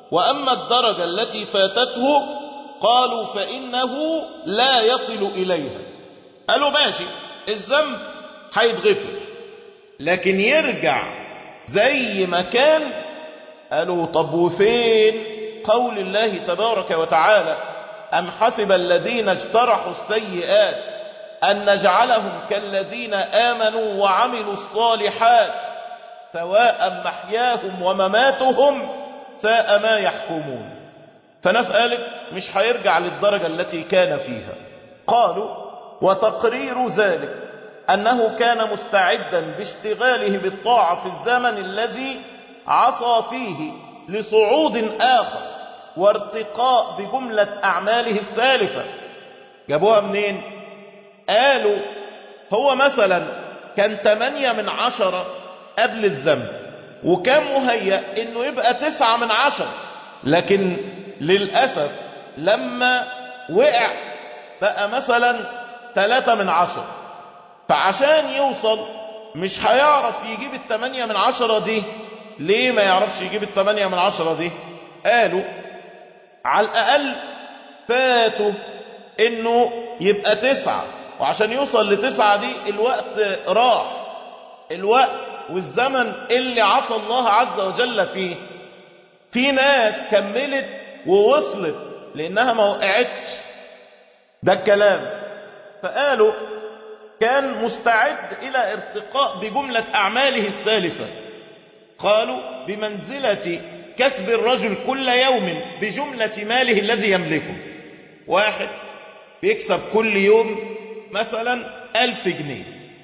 وأما الدرجة التي فاتته قالوا فإنه لا يصل إليها قالوا ماشي الذنب هيتغفر لكن يرجع زي ما كان قالوا طب وفين قول الله تبارك وتعالى أم حسب الذين اجترحوا السيئات أن نجعلهم كالذين آمنوا وعملوا الصالحات سواء محياهم ومماتهم ساء ما يحكمون فناس قالت مش هيرجع للدرجة التي كان فيها قالوا وتقرير ذلك أنه كان مستعدا باشتغاله بالطاعة في الزمن الذي عصى فيه لصعود آخر وارتقاء بجملة أعماله السالفة جابوها منين قالوا هو مثلا كان تمانية من عشرة قبل الذنب وكان مهيأ انه يبقى تسعة من عشرة لكن للأسف لما وقع بقى مثلا ثلاثة من عشرة فعشان يوصل مش هيعرف يجيب الثمانية من عشرة دي ليه ما يعرفش يجيب الثمانية من عشرة دي قالوا على الأقل فاتوا انه يبقى تسعة وعشان يوصل لتسعة دي الوقت راح الوقت والزمن اللي عصى الله عز وجل فيه في ناس كملت ووصلت لانها ما وقعتش ده الكلام فقالوا كان مستعد الى ارتقاء بجملة اعماله السالفة قالوا بمنزلة كسب الرجل كل يوم بجملة ماله الذي يملكه واحد بيكسب كل يوم مثلا ألف جنيه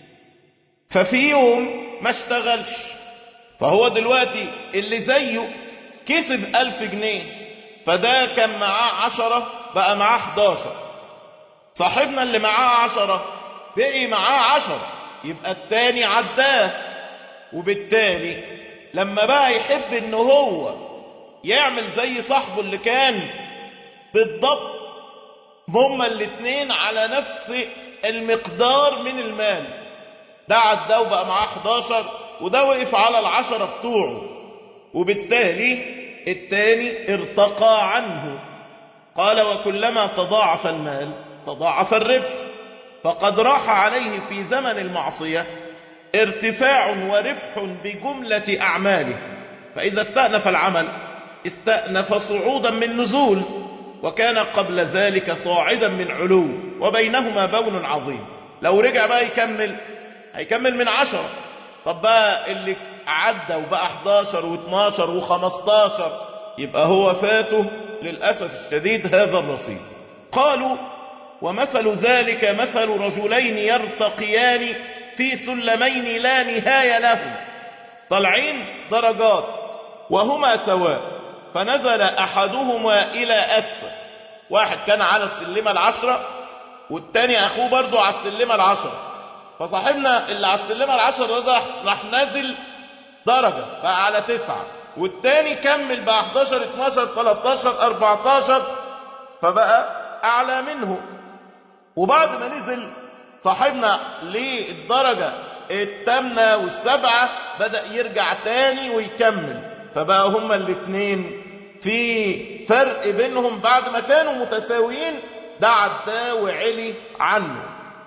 ففي يوم ما اشتغلش فهو دلوقتي اللي زيه كسب ألف جنيه فده كان معاه عشرة بقى معاه حداشر صاحبنا اللي معاه عشرة بقي معاه عشرة يبقى التاني عداه وبالتالي لما بقى يحب ان هو يعمل زي صاحبه اللي كان بالضبط هما الاتنين على نفس المقدار من المال ده عداه وبقى معاه 11 وده وقف على العشرة بتوعه وبالتالي التاني ارتقى عنه قال وكلما تضاعف المال تضاعف الربح فقد راح عليه في زمن المعصية ارتفاع وربح بجملة أعماله فإذا استأنف العمل استأنف صعودا من نزول وكان قبل ذلك صاعدا من علو وبينهما بون عظيم لو رجع بقى يكمل هيكمل من عشرة طب بقى اللي عدى وبقى 11 و12 و15 يبقى هو فاته للأسف الشديد هذا النصيب قالوا ومثل ذلك مثل رجلين يرتقيان في سلمين لا نهاية لهم طالعين درجات وهما سواء فنزل أحدهما إلى أسفل واحد كان على السلمة العشرة والتاني أخوه برضو على السلمة العشرة فصاحبنا اللي على السلمة العشرة ده راح نازل درجة بقى على تسعة والتاني كمل بقى 11 12 13 14 فبقى أعلى منه وبعد ما نزل صاحبنا للدرجة التامنة والسبعة بدأ يرجع تاني ويكمل فبقى هما الاثنين في فرق بينهم بعد ما كانوا متساويين ده عداه وعلي عنه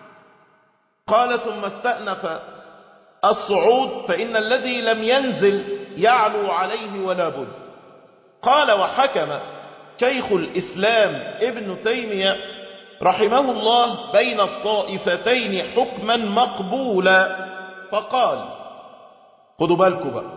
قال ثم استأنف الصعود فإن الذي لم ينزل يعلو عليه ولا بد قال وحكم شيخ الإسلام ابن تيمية رحمه الله بين الطائفتين حكما مقبولا فقال خدوا بالكم بقى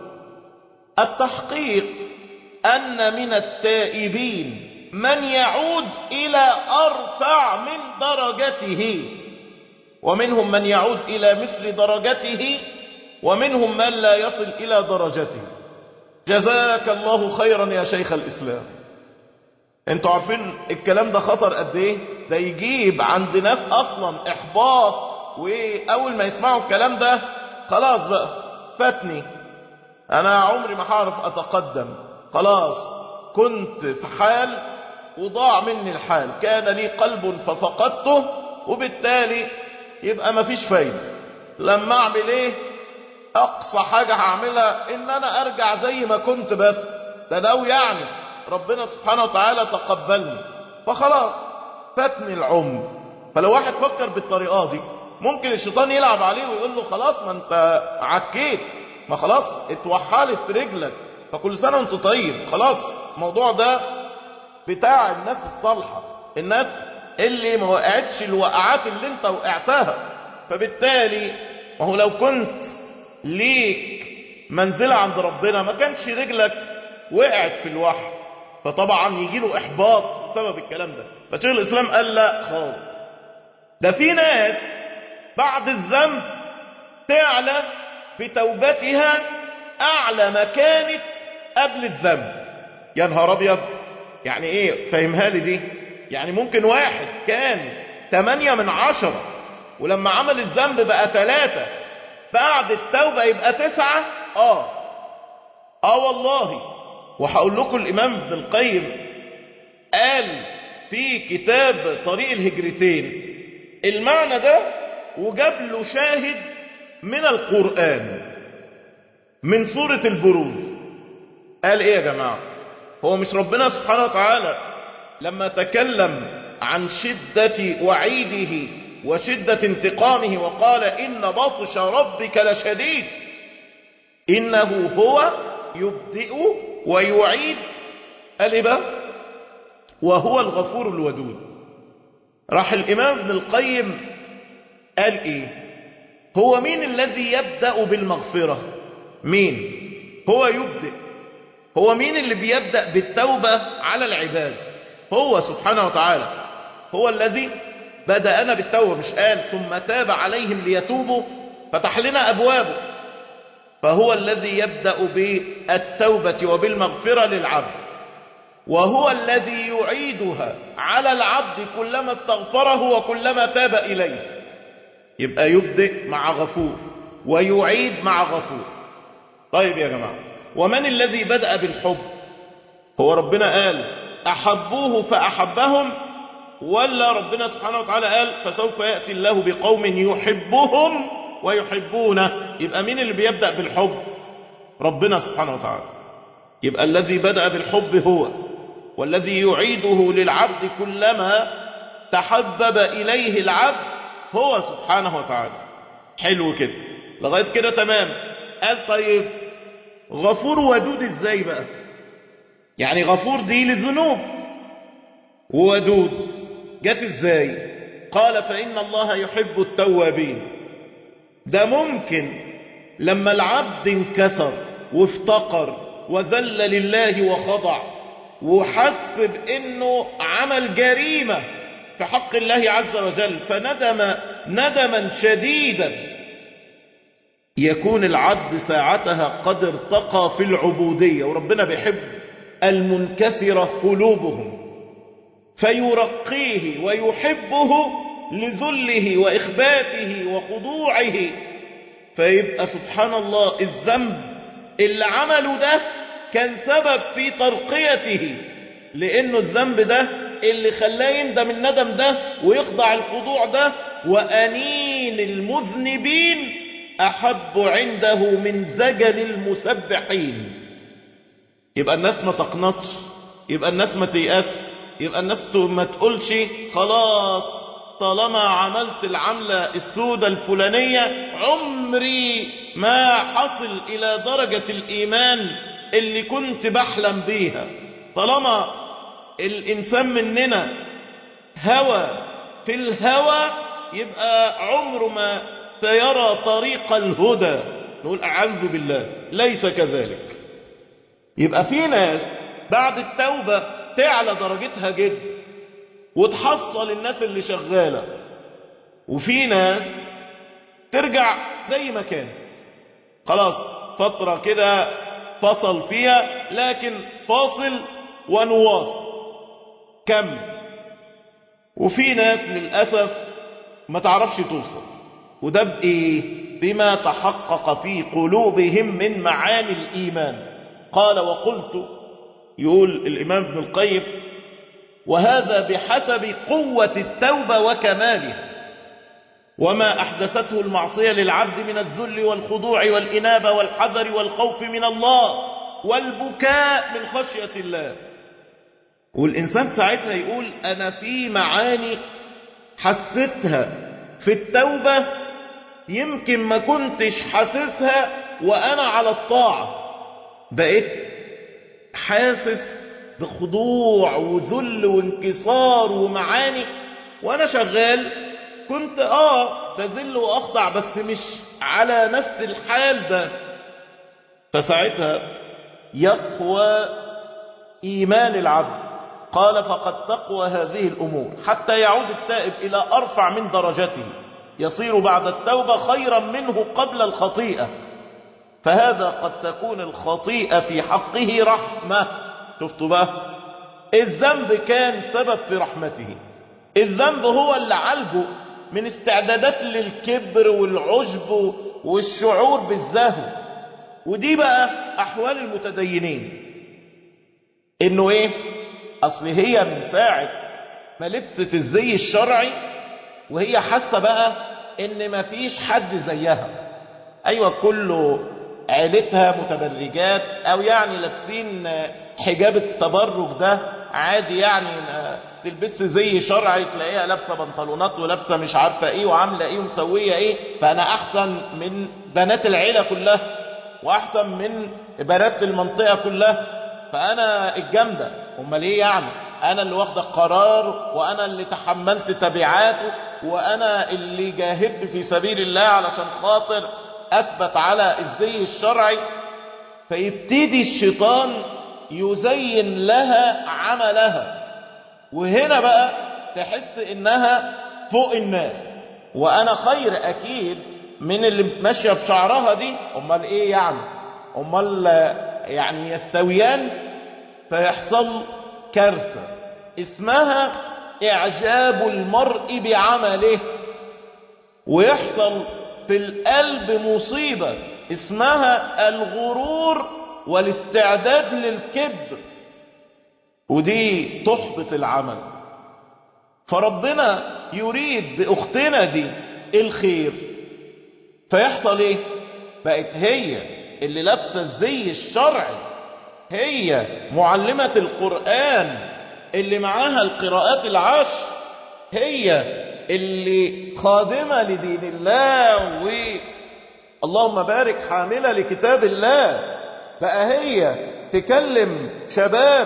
التحقيق أن من التائبين من يعود إلى أرفع من درجته ومنهم من يعود إلى مثل درجته ومنهم من لا يصل إلى درجته جزاك الله خيرا يا شيخ الإسلام انتوا عارفين الكلام ده خطر قد ايه ده يجيب عند ناس اصلا احباط واول ما يسمعوا الكلام ده خلاص بقى فاتني انا عمري ما هعرف اتقدم خلاص كنت في حال وضاع مني الحال كان لي قلب ففقدته وبالتالي يبقى مفيش فايدة لما اعمل ايه اقصى حاجة هعملها ان انا ارجع زي ما كنت بس ده لو يعني ربنا سبحانه وتعالى تقبلني فخلاص فاتني العمر فلو واحد فكر بالطريقة دي ممكن الشيطان يلعب عليه ويقول له خلاص ما انت عكيت ما خلاص اتوحلت رجلك فكل سنة وانت طيب خلاص الموضوع ده بتاع الناس الصالحة الناس اللي ما وقعتش الوقعات اللي انت وقعتها فبالتالي ما هو لو كنت ليك منزلة عند ربنا ما كانش رجلك وقعت في الوحي فطبعا يجي له احباط بسبب الكلام ده فشيخ الاسلام قال لا خالص ده في ناس بعد الذنب تعلى بتوبتها اعلى مكانة قبل الذنب يا نهار ابيض يعني ايه فهمها لي دي يعني ممكن واحد كان تمانية من عشرة ولما عمل الذنب بقى ثلاثة بعد التوبة يبقى تسعة اه اه والله وهقول لكم الامام ابن القيم قال في كتاب طريق الهجرتين المعنى ده وجاب له شاهد من القرآن من سورة البروج قال ايه يا جماعة هو مش ربنا سبحانه وتعالى لما تكلم عن شدة وعيده وشدة انتقامه وقال إن بطش ربك لشديد إنه هو يبدئ ويعيد قال إيه بقى وهو الغفور الودود راح الإمام ابن القيم قال إيه هو مين الذي يبدأ بالمغفرة مين هو يبدأ هو مين اللي بيبدأ بالتوبة على العباد هو سبحانه وتعالى هو الذي بدأنا بالتوبة مش قال ثم تاب عليهم ليتوبوا فتح لنا أبوابه فهو الذي يبدأ بالتوبة وبالمغفرة للعبد وهو الذي يعيدها على العبد كلما استغفره وكلما تاب إليه يبقى يبدأ مع غفور ويعيد مع غفور طيب يا جماعة ومن الذي بدأ بالحب هو ربنا قال أحبوه فأحبهم ولا ربنا سبحانه وتعالى قال فسوف يأتي الله بقوم يحبهم ويحبونه يبقى مين اللي بيبدأ بالحب ربنا سبحانه وتعالى يبقى الذي بدأ بالحب هو والذي يعيده للعبد كلما تحبب إليه العبد هو سبحانه وتعالى حلو كده لغاية كده تمام قال طيب غفور ودود ازاي بقى يعني غفور دي للذنوب وودود جت ازاي قال فإن الله يحب التوابين ده ممكن لما العبد انكسر وافتقر وذل لله وخضع وحس بانه عمل جريمة في حق الله عز وجل فندم ندما شديدا يكون العبد ساعتها قد ارتقى في العبودية وربنا بيحب المنكسرة قلوبهم فيرقيه ويحبه لذله وإخباته وخضوعه فيبقى سبحان الله الذنب اللي عمله ده كان سبب في ترقيته لأنه الذنب ده اللي خلاه يندم الندم ده ويخضع الخضوع ده وأنين المذنبين أحب عنده من زجل المسبحين يبقى الناس ما تقنطش يبقى الناس ما تيأس يبقى الناس ما تقولش خلاص طالما عملت العملة السودة الفلانية عمري ما حصل إلى درجة الإيمان اللي كنت بحلم بيها طالما الإنسان مننا هوى في الهوى يبقى عمره ما سيرى طريق الهدى نقول أعوذ بالله ليس كذلك يبقى في ناس بعد التوبة تعلى درجتها جدا وتحصل الناس اللي شغالة وفي ناس ترجع زي ما كانت خلاص فترة كده فصل فيها لكن فاصل ونواصل كم وفي ناس للأسف ما تعرفش توصل وده بإيه بما تحقق في قلوبهم من معاني الإيمان قال وقلت يقول الإمام ابن القيم وهذا بحسب قوة التوبة وكمالها وما أحدثته المعصية للعبد من الذل والخضوع والإنابة والحذر والخوف من الله والبكاء من خشية الله والإنسان ساعتها يقول أنا في معاني حسيتها في التوبة يمكن ما كنتش حاسسها وأنا على الطاعة بقيت حاسس بخضوع وذل وانكسار ومعاني وأنا شغال كنت آه بذل وأخضع بس مش على نفس الحال ده فساعتها يقوى إيمان العبد قال فقد تقوى هذه الأمور حتى يعود التائب إلى أرفع من درجته يصير بعد التوبة خيرا منه قبل الخطيئة فهذا قد تكون الخطيئة في حقه رحمة شفتوا بقى الذنب كان سبب في رحمته الذنب هو اللي عالجه من استعدادات للكبر والعجب والشعور بالزهو ودي بقى أحوال المتدينين إنه إيه أصل هي من ساعة ما لبست الزي الشرعي وهي حاسة بقى إن مفيش حد زيها أيوة كله عيلتها متبرجات أو يعني لابسين حجاب التبرج ده عادي يعني تلبس زي شرعي تلاقيها لابسه بنطلونات ولابسه مش عارفه ايه وعامله ايه ومسويه ايه فانا احسن من بنات العيله كلها واحسن من بنات المنطقه كلها فانا الجامده امال ايه يعني انا اللي واخده القرار وانا اللي تحملت تبعاته وانا اللي جاهدت في سبيل الله علشان خاطر اثبت على الزي الشرعي فيبتدي الشيطان يزين لها عملها وهنا بقى تحس انها فوق الناس وانا خير اكيد من اللي ماشيه بشعرها دي امال ايه يعني امال يعني يستويان فيحصل كارثه اسمها اعجاب المرء بعمله ويحصل في القلب مصيبه اسمها الغرور والاستعداد للكبر ودي تحبط العمل فربنا يريد بأختنا دي الخير فيحصل ايه بقت هي اللي لابسه الزي الشرعي هي معلمة القرآن اللي معاها القراءات العشر هي اللي خادمة لدين الله و اللهم بارك حاملة لكتاب الله بقى هي تكلم شباب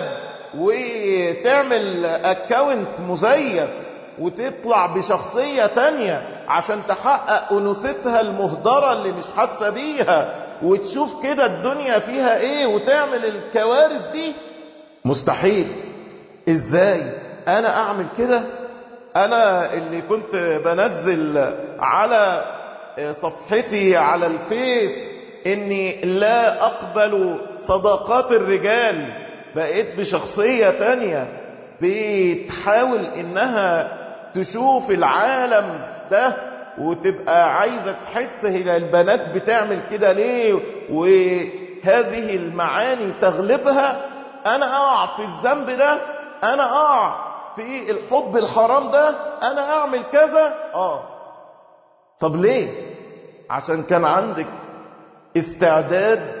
وتعمل اكونت مزيف وتطلع بشخصية تانية عشان تحقق أنوثتها المهدرة اللي مش حاسة بيها وتشوف كده الدنيا فيها ايه وتعمل الكوارث دي مستحيل ازاي انا اعمل كده انا اللي كنت بنزل على صفحتي على الفيس اني لا اقبل صداقات الرجال بقيت بشخصية تانية بتحاول انها تشوف العالم ده وتبقى عايزة تحس هي البنات بتعمل كده ليه وهذه المعاني تغلبها انا اقع في الذنب ده انا اقع في الحب الحرام ده انا اعمل كذا اه طب ليه عشان كان عندك استعداد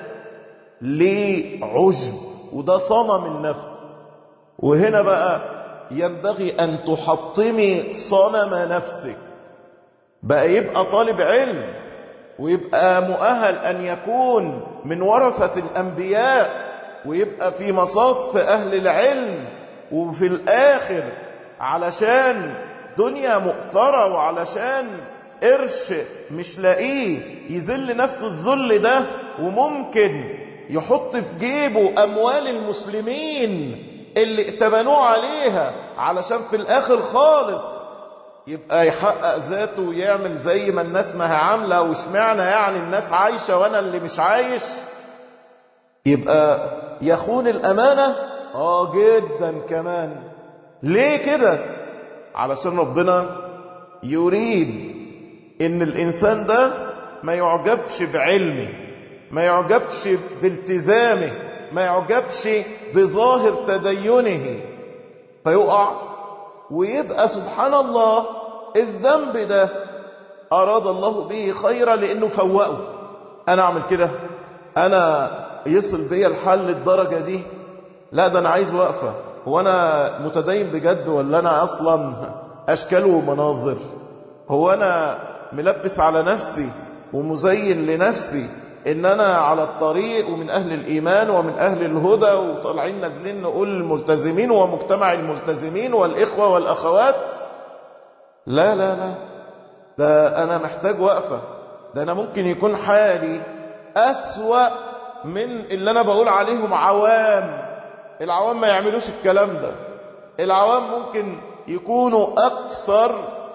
لعجب وده صنم النفس وهنا بقى ينبغي أن تحطمي صنم نفسك بقى يبقى طالب علم ويبقى مؤهل أن يكون من ورثة الأنبياء ويبقى في مصاف أهل العلم وفي الآخر علشان دنيا مؤثرة وعلشان قرش مش لاقيه يذل نفسه الذل ده وممكن يحط في جيبه أموال المسلمين اللي ائتمنوه عليها علشان في الآخر خالص يبقى يحقق ذاته ويعمل زي ما الناس ما هي عاملة واشمعنى يعني الناس عايشة وأنا اللي مش عايش يبقى يخون الأمانة آه جدا كمان ليه كده علشان ربنا يريد ان الانسان ده ما يعجبش بعلمه ما يعجبش بالتزامه ما يعجبش بظاهر تدينه فيقع ويبقى سبحان الله الذنب ده أراد الله به خيرا لأنه فوقه أنا أعمل كده أنا يصل بيا الحل الدرجة دي لا ده أنا عايز وقفة هو أنا متدين بجد ولا أنا أصلا أشكال ومناظر هو أنا ملبس على نفسي ومزين لنفسي إن أنا على الطريق ومن أهل الإيمان ومن أهل الهدى وطالعين نازلين نقول الملتزمين ومجتمع الملتزمين والإخوة والأخوات لا لا لا ده أنا محتاج وقفة ده أنا ممكن يكون حالي أسوأ من اللي أنا بقول عليهم عوام العوام ما يعملوش الكلام ده العوام ممكن يكونوا أكثر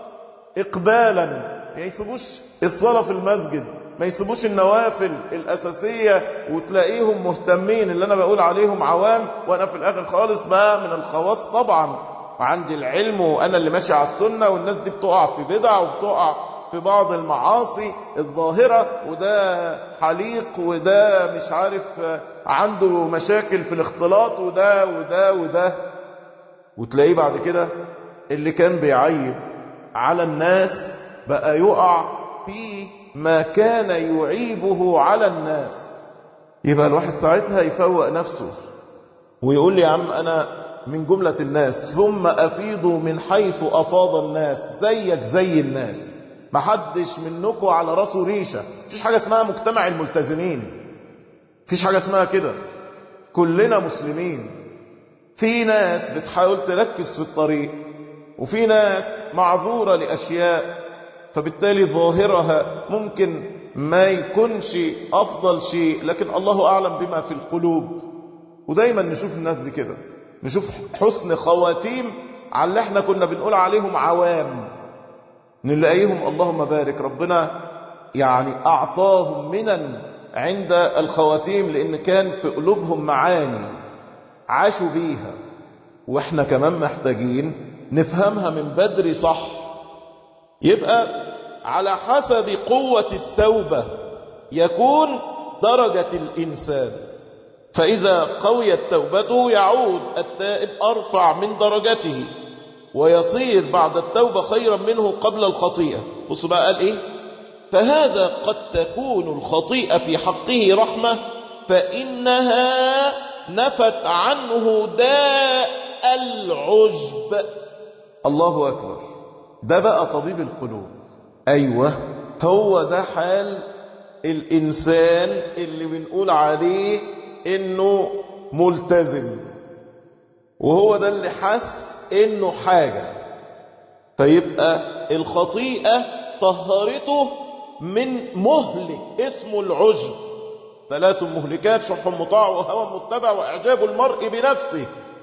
إقبالا ما يسيبوش الصلاة في المسجد ما يسيبوش النوافل الأساسية وتلاقيهم مهتمين اللي أنا بقول عليهم عوام وأنا في الآخر خالص بقى من الخواص طبعا وعندي العلم وأنا اللي ماشي على السنة والناس دي بتقع في بدع وبتقع في بعض المعاصي الظاهرة وده حليق وده مش عارف عنده مشاكل في الاختلاط وده وده وده وتلاقيه بعد كده اللي كان بيعيب على الناس بقى يقع في ما كان يعيبه على الناس يبقى الواحد ساعتها يفوق نفسه ويقول لي يا عم أنا من جملة الناس ثم أفيضوا من حيث أفاض الناس زيك زي الناس محدش منكم على راسه ريشة مفيش حاجة اسمها مجتمع الملتزمين مفيش حاجة اسمها كده كلنا مسلمين في ناس بتحاول تركز في الطريق وفي ناس معذورة لأشياء فبالتالي ظاهرها ممكن ما يكونش أفضل شيء لكن الله أعلم بما في القلوب ودايما نشوف الناس دي كده نشوف حسن خواتيم على اللي احنا كنا بنقول عليهم عوام نلاقيهم اللهم بارك ربنا يعني أعطاهم منا عند الخواتيم لأن كان في قلوبهم معاني عاشوا بيها واحنا كمان محتاجين نفهمها من بدري صح يبقى على حسب قوة التوبة يكون درجة الإنسان فإذا قويت توبته يعود التائب أرفع من درجته ويصير بعد التوبة خيرا منه قبل الخطيئة بصوا بقى قال إيه فهذا قد تكون الخطيئة في حقه رحمة فإنها نفت عنه داء العجب الله أكبر ده بقى طبيب القلوب أيوة هو ده حال الإنسان اللي بنقول عليه إنه ملتزم وهو ده اللي حس إنه حاجة فيبقى الخطيئة طهرته من مهلك اسمه العجب ثلاث مهلكات شح مطاع وهوى متبع وإعجاب المرء بنفسه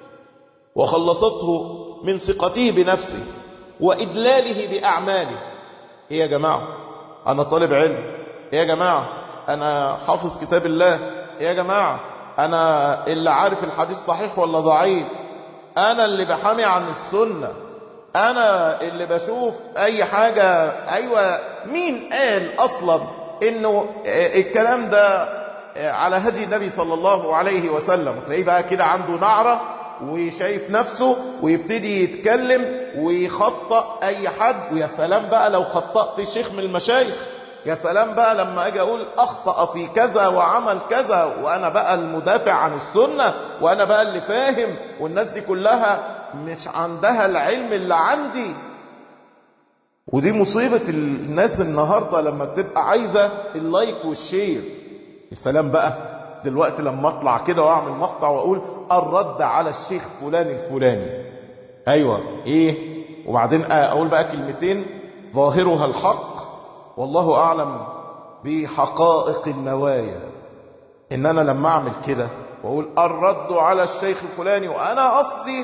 وخلصته من ثقته بنفسه وإدلاله بأعماله إيه يا جماعة أنا طالب علم إيه يا جماعة أنا حافظ كتاب الله إيه يا جماعة أنا اللي عارف الحديث صحيح ولا ضعيف أنا اللي بحامي عن السنة أنا اللي بشوف أي حاجة أيوة مين قال أصلا إنه الكلام ده على هدي النبي صلى الله عليه وسلم تلاقيه بقى كده عنده نعرة وشايف نفسه ويبتدي يتكلم ويخطأ أي حد ويا سلام بقى لو خطأت شيخ من المشايخ يا سلام بقى لما أجي أقول أخطأ في كذا وعمل كذا وأنا بقى المدافع عن السنة وأنا بقى اللي فاهم والناس دي كلها مش عندها العلم اللي عندي ودي مصيبة الناس النهاردة لما بتبقى عايزة اللايك والشير السلام بقى دلوقتي لما اطلع كده واعمل مقطع واقول الرد على الشيخ فلان الفلاني ايوه ايه وبعدين اقول بقى كلمتين ظاهرها الحق والله اعلم بحقائق النوايا ان انا لما اعمل كده واقول الرد على الشيخ الفلاني وانا اصلي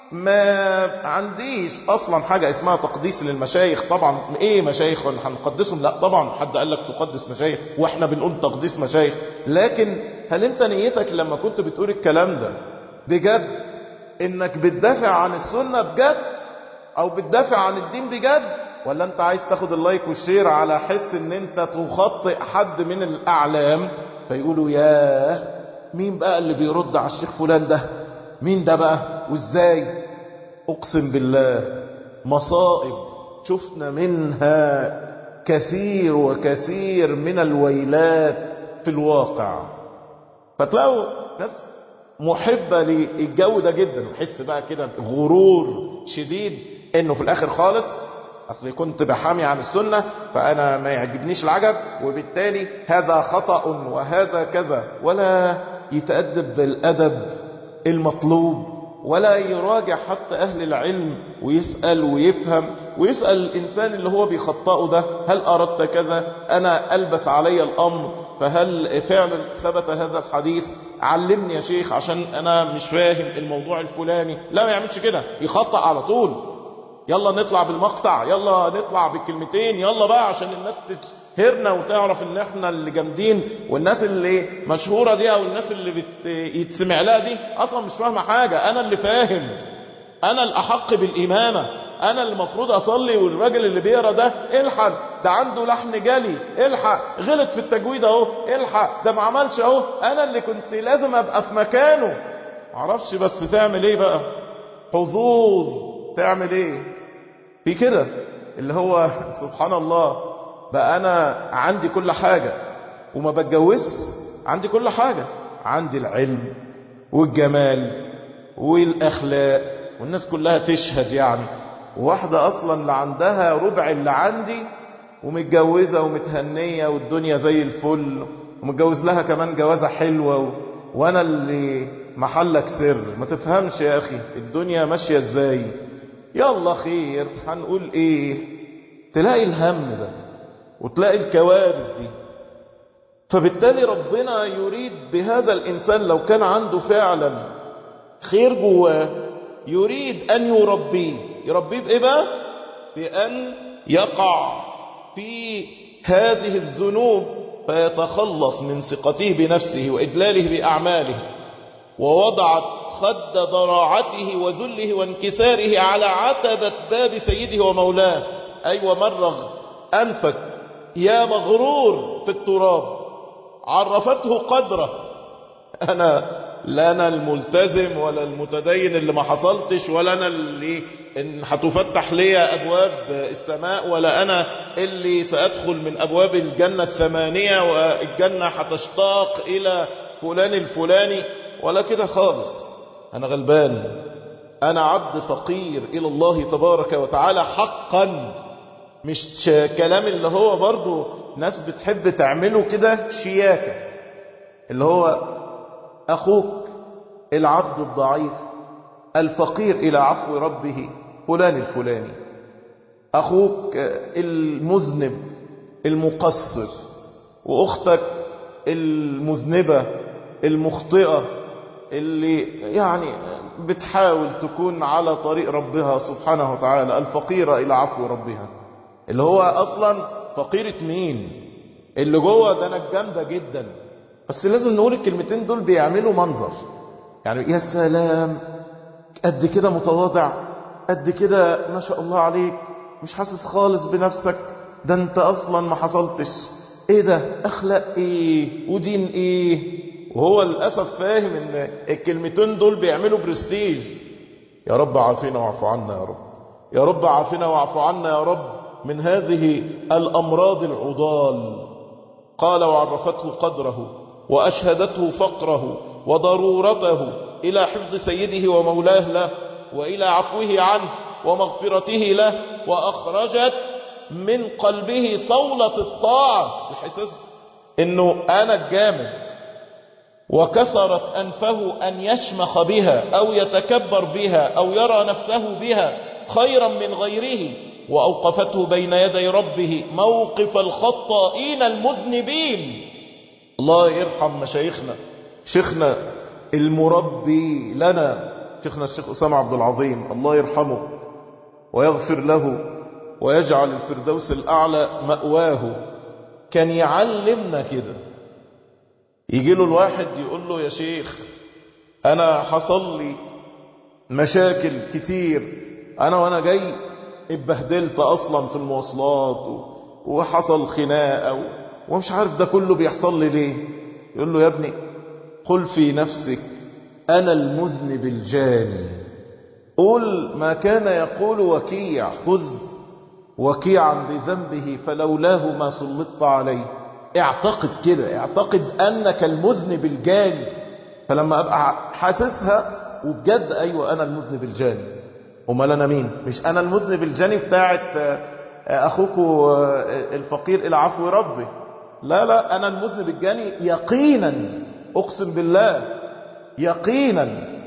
ما عنديش اصلا حاجة اسمها تقديس للمشايخ طبعا ايه مشايخ هنقدسهم لا طبعا حد قال لك تقدس مشايخ واحنا بنقول تقديس مشايخ لكن هل انت نيتك لما كنت بتقول الكلام ده بجد انك بتدافع عن السنة بجد او بتدافع عن الدين بجد ولا انت عايز تاخد اللايك والشير على حس ان انت تخطئ حد من الاعلام فيقولوا ياه مين بقى اللي بيرد على الشيخ فلان ده مين ده بقى وازاي اقسم بالله مصائب شفنا منها كثير وكثير من الويلات في الواقع فتلاقوا ناس محبة للجو ده جدا وحس بقى كده غرور شديد انه في الاخر خالص اصل كنت بحامي عن السنة فانا ما يعجبنيش العجب وبالتالي هذا خطأ وهذا كذا ولا يتأدب بالأدب المطلوب ولا يراجع حتى أهل العلم ويسأل ويفهم ويسأل الإنسان اللي هو بيخطئه ده هل أردت كذا أنا ألبس علي الأمر فهل فعلا ثبت هذا الحديث علمني يا شيخ عشان أنا مش فاهم الموضوع الفلاني لا ما يعملش كده يخطأ على طول يلا نطلع بالمقطع يلا نطلع بالكلمتين يلا بقى عشان الناس تهرنا وتعرف ان احنا اللي جامدين والناس اللي مشهورة دي او الناس اللي بت... يتسمع لها دي اصلا مش فاهمة حاجة انا اللي فاهم انا الاحق بالامامة انا اللي المفروض اصلي والراجل اللي بيقرا ده الحق ده عنده لحن جلي الحق غلط في التجويد اهو الحق ده ما عملش اهو انا اللي كنت لازم ابقى في مكانه معرفش بس تعمل ايه بقى حظوظ تعمل ايه في كده اللي هو سبحان الله بقى انا عندي كل حاجة وما بتجوزش عندي كل حاجة عندي العلم والجمال والاخلاق والناس كلها تشهد يعني واحدة اصلا اللي عندها ربع اللي عندي ومتجوزة ومتهنية والدنيا زي الفل ومتجوز لها كمان جوازة حلوة و... وانا اللي محلك سر ما تفهمش يا اخي الدنيا ماشية ازاي يلا خير هنقول ايه تلاقي الهم ده وتلاقي الكوارث دي فبالتالي ربنا يريد بهذا الإنسان لو كان عنده فعلا خير جواه يريد أن يربيه يربيه بإيه بقى؟ بأن يقع في هذه الذنوب فيتخلص من ثقته بنفسه وإدلاله بأعماله ووضعت خد ضراعته وذله وانكساره على عتبة باب سيده ومولاه أيوة مرغ أنفك يا مغرور في التراب عرفته قدره أنا لا أنا الملتزم ولا المتدين اللي ما حصلتش ولا أنا اللي إن هتفتح لي أبواب السماء ولا أنا اللي سأدخل من أبواب الجنة الثمانية والجنة هتشتاق إلى فلان الفلاني ولا كده خالص أنا غلبان أنا عبد فقير إلى الله تبارك وتعالى حقا مش كلام اللي هو برضو ناس بتحب تعمله كده شياكة اللي هو أخوك العبد الضعيف الفقير إلى عفو ربه فلان الفلاني أخوك المذنب المقصر وأختك المذنبة المخطئة اللي يعني بتحاول تكون على طريق ربها سبحانه وتعالى الفقيرة إلى عفو ربها اللي هو أصلا فقيرة مين اللي جوه ده أنا الجامدة جدا بس لازم نقول الكلمتين دول بيعملوا منظر يعني يا سلام قد كده متواضع قد كده ما شاء الله عليك مش حاسس خالص بنفسك ده انت اصلا ما حصلتش ايه ده اخلاق ايه ودين ايه وهو للأسف فاهم ان الكلمتين دول بيعملوا برستيج يا رب عافينا واعف عنا يا رب يا رب عافينا واعف عنا يا رب من هذه الأمراض العضال قال وعرفته قدره وأشهدته فقره وضرورته إلى حفظ سيده ومولاه له وإلى عفوه عنه ومغفرته له وأخرجت من قلبه صولة الطاعة الحساس انه انا الجامد وكثرت انفه ان يشمخ بها او يتكبر بها او يرى نفسه بها خيرا من غيره واوقفته بين يدي ربه موقف الخطائين المذنبين الله يرحم مشايخنا شيخنا المربي لنا شيخنا الشيخ أسامة عبد العظيم الله يرحمه ويغفر له ويجعل الفردوس الأعلى مأواه كان يعلمنا كده يجي له الواحد يقول له يا شيخ أنا حصل لي مشاكل كتير أنا وأنا جاي اتبهدلت أصلا في المواصلات وحصل خناقة ومش عارف ده كله بيحصل لي ليه يقول له يا ابني قل في نفسك أنا المذنب الجاني قل ما كان يقول وكيع خذ وكيعا بذنبه فلولاه ما سلطت عليه اعتقد كده اعتقد أنك المذنب الجاني فلما ابقى حاسسها وبجد ايوه انا المذنب الجاني امال انا مين مش انا المذنب الجاني بتاعت اخوك الفقير الى عفو ربي لا لا انا المذنب الجاني يقينا اقسم بالله يقينا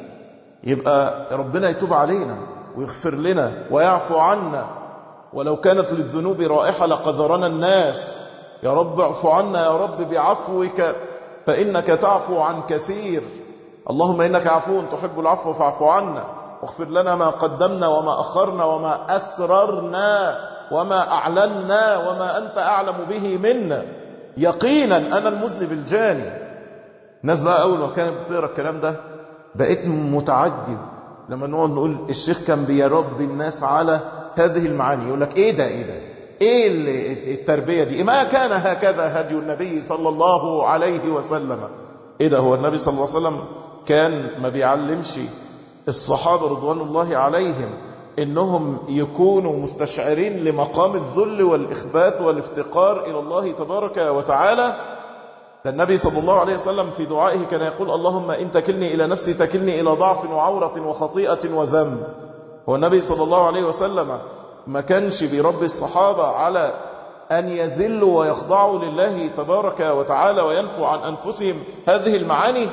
يبقى ربنا يتوب علينا ويغفر لنا ويعفو عنا ولو كانت للذنوب رائحة لقذرنا الناس يا رب اعفو عنا يا رب بعفوك فإنك تعفو عن كثير اللهم إنك عفو تحب العفو فاعفو عنا واغفر لنا ما قدمنا وما أخرنا وما أسررنا وما أعلنا وما أنت أعلم به منا يقينا أنا المذنب الجاني الناس بقى أول ما كانت بتقرأ الكلام ده بقيت متعجب لما نقعد نقول الشيخ كان بيربي الناس على هذه المعاني يقول لك ايه ده ايه ده ايه التربية دي ما كان هكذا هدي النبي صلى الله عليه وسلم ايه ده هو النبي صلى الله عليه وسلم كان ما بيعلمش الصحابة رضوان الله عليهم انهم يكونوا مستشعرين لمقام الذل والاخبات والافتقار الى الله تبارك وتعالى ده النبي صلى الله عليه وسلم في دعائه كان يقول اللهم إن تكلني إلى نفسي تكلني إلى ضعف وعورة وخطيئة وذنب هو النبي صلى الله عليه وسلم ما كانش بيربي الصحابة على أن يذلوا ويخضعوا لله تبارك وتعالى وينفوا عن أنفسهم هذه المعاني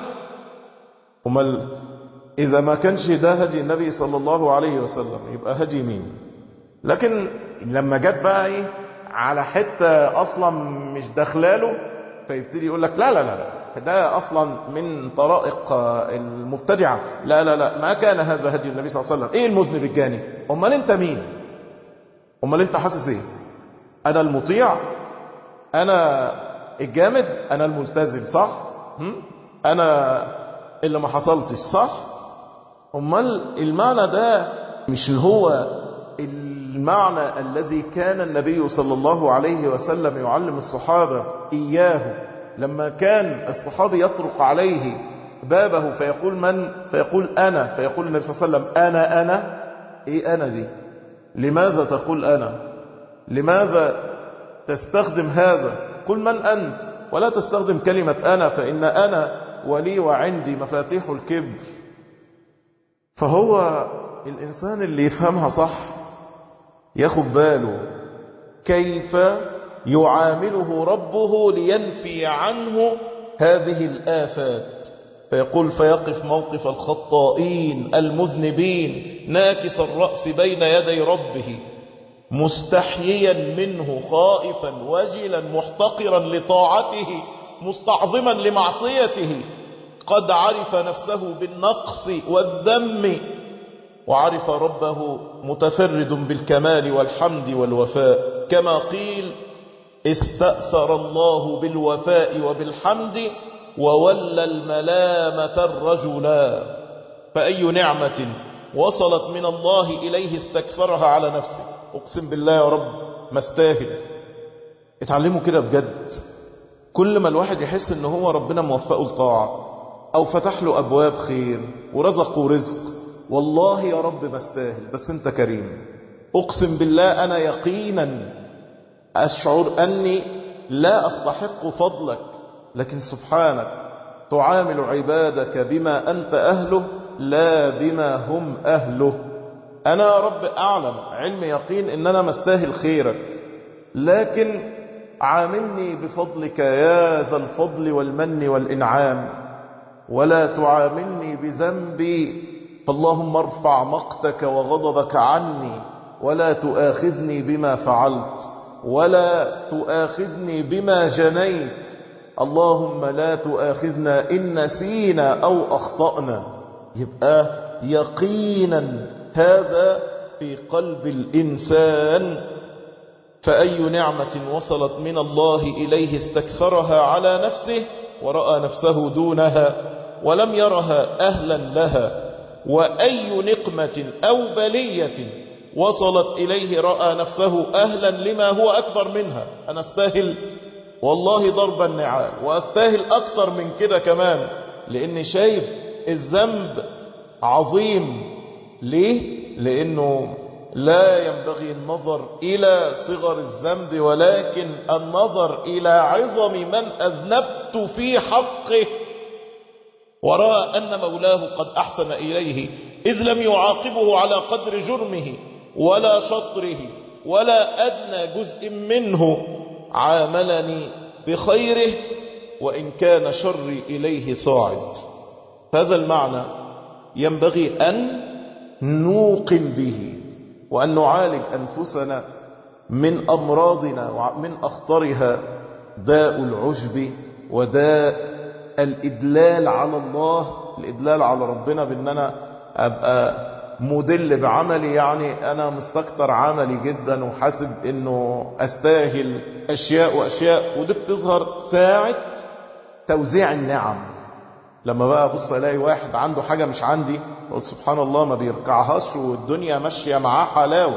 أمال إذا ما كانش ده هدي النبي صلى الله عليه وسلم يبقى هدي مين لكن لما جت بقى إيه على حتة أصلا مش داخلاله فيبتدي يقول لك لا لا لا ده أصلا من طرائق المبتدعة لا لا لا ما كان هذا هدي النبي صلى الله عليه وسلم إيه المذنب الجاني أمال أنت مين أمال أنت حاسس إيه أنا المطيع أنا الجامد أنا الملتزم صح هم؟ أنا اللي ما حصلتش صح أمال المعنى ده مش هو المعنى الذي كان النبي صلى الله عليه وسلم يعلم الصحابة إياه لما كان الصحابي يطرق عليه بابه فيقول من فيقول أنا فيقول النبي صلى الله عليه وسلم أنا أنا إيه أنا دي لماذا تقول أنا لماذا تستخدم هذا قل من أنت ولا تستخدم كلمة أنا فإن أنا ولي وعندي مفاتيح الكبر فهو الإنسان اللي يفهمها صح ياخد باله كيف يعامله ربه لينفي عنه هذه الآفات فيقول فيقف موقف الخطائين المذنبين ناكس الرأس بين يدي ربه مستحييا منه خائفا وجلا محتقرا لطاعته مستعظما لمعصيته قد عرف نفسه بالنقص والذم وعرف ربه متفرد بالكمال والحمد والوفاء كما قيل استأثر الله بالوفاء وبالحمد وولى الملامة الرجلا فأي نعمة وصلت من الله إليه استكثرها على نفسه أقسم بالله يا رب ما استاهل اتعلموا كده بجد كل ما الواحد يحس ان هو ربنا موفقه لطاعة او فتح له ابواب خير ورزقه رزق والله يا رب بستاهل بس انت كريم اقسم بالله انا يقينا اشعر اني لا استحق فضلك لكن سبحانك تعامل عبادك بما انت اهله لا بما هم اهله انا يا رب اعلم علم يقين ان انا مستاهل خيرك لكن عاملني بفضلك يا ذا الفضل والمن والإنعام ولا تعاملني بذنبي فاللهم ارفع مقتك وغضبك عني ولا تؤاخذني بما فعلت ولا تؤاخذني بما جنيت اللهم لا تؤاخذنا إن نسينا أو أخطأنا يبقى يقينا هذا في قلب الإنسان فأي نعمة وصلت من الله إليه استكثرها على نفسه ورأى نفسه دونها ولم يرها أهلا لها وأي نقمة أو بلية وصلت إليه رأى نفسه أهلا لما هو أكبر منها أنا استاهل والله ضرب النعال وأستاهل أكتر من كده كمان لأني شايف الذنب عظيم ليه؟ لأنه لا ينبغي النظر إلى صغر الذنب ولكن النظر إلى عظم من أذنبت في حقه ورأى أن مولاه قد أحسن إليه إذ لم يعاقبه على قدر جرمه ولا شطره ولا أدنى جزء منه عاملني بخيره وإن كان شري إليه صاعد هذا المعنى ينبغي أن نوقن به وأن نعالج أنفسنا من أمراضنا ومن أخطرها داء العجب وداء الإدلال على الله الإدلال على ربنا بأننا أبقى مدل بعملي يعني أنا مستكتر عملي جدا وحاسب أنه أستاهل أشياء وأشياء ودي بتظهر ساعة توزيع النعم لما بقى أبص ألاقي واحد عنده حاجة مش عندي قلت سبحان الله ما بيركعهاش والدنيا ماشية معاه حلاوة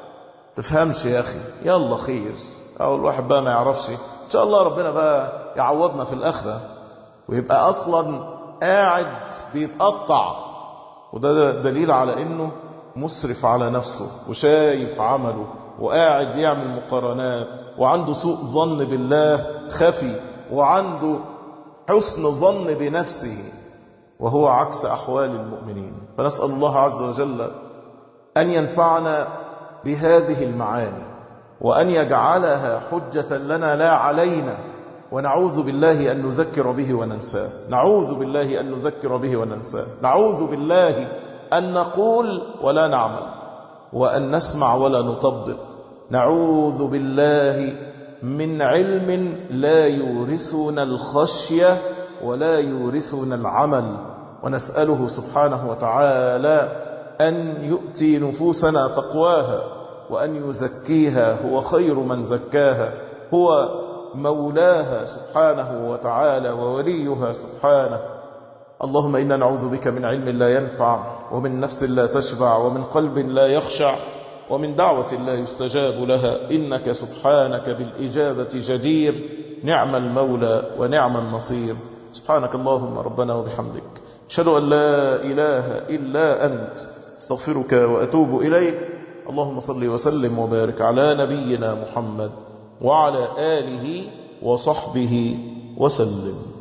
تفهمش يا أخي يلا خير أو الواحد بقى ما يعرفش إن شاء الله ربنا بقى يعوضنا في الآخرة ويبقى أصلا قاعد بيتقطع وده دليل على انه مسرف على نفسه وشايف عمله وقاعد يعمل مقارنات وعنده سوء ظن بالله خفي وعنده حسن ظن بنفسه وهو عكس أحوال المؤمنين فنسأل الله عز وجل أن ينفعنا بهذه المعاني وأن يجعلها حجة لنا لا علينا ونعوذ بالله أن نذكر به وننساه نعوذ بالله أن نذكر به وننساه نعوذ بالله أن نقول ولا نعمل وأن نسمع ولا نطبق نعوذ بالله من علم لا يورثنا الخشية ولا يورثنا العمل ونسأله سبحانه وتعالى أن يؤتي نفوسنا تقواها وأن يزكيها هو خير من زكاها هو مولاها سبحانه وتعالى ووليها سبحانه اللهم إنا نعوذ بك من علم لا ينفع ومن نفس لا تشبع ومن قلب لا يخشع ومن دعوة لا يستجاب لها إنك سبحانك بالإجابة جدير نعم المولى ونعم النصير سبحانك اللهم ربنا وبحمدك أشهد أن لا إله إلا أنت استغفرك وأتوب إليك اللهم صل وسلم وبارك على نبينا محمد وعلى آله وصحبه وسلم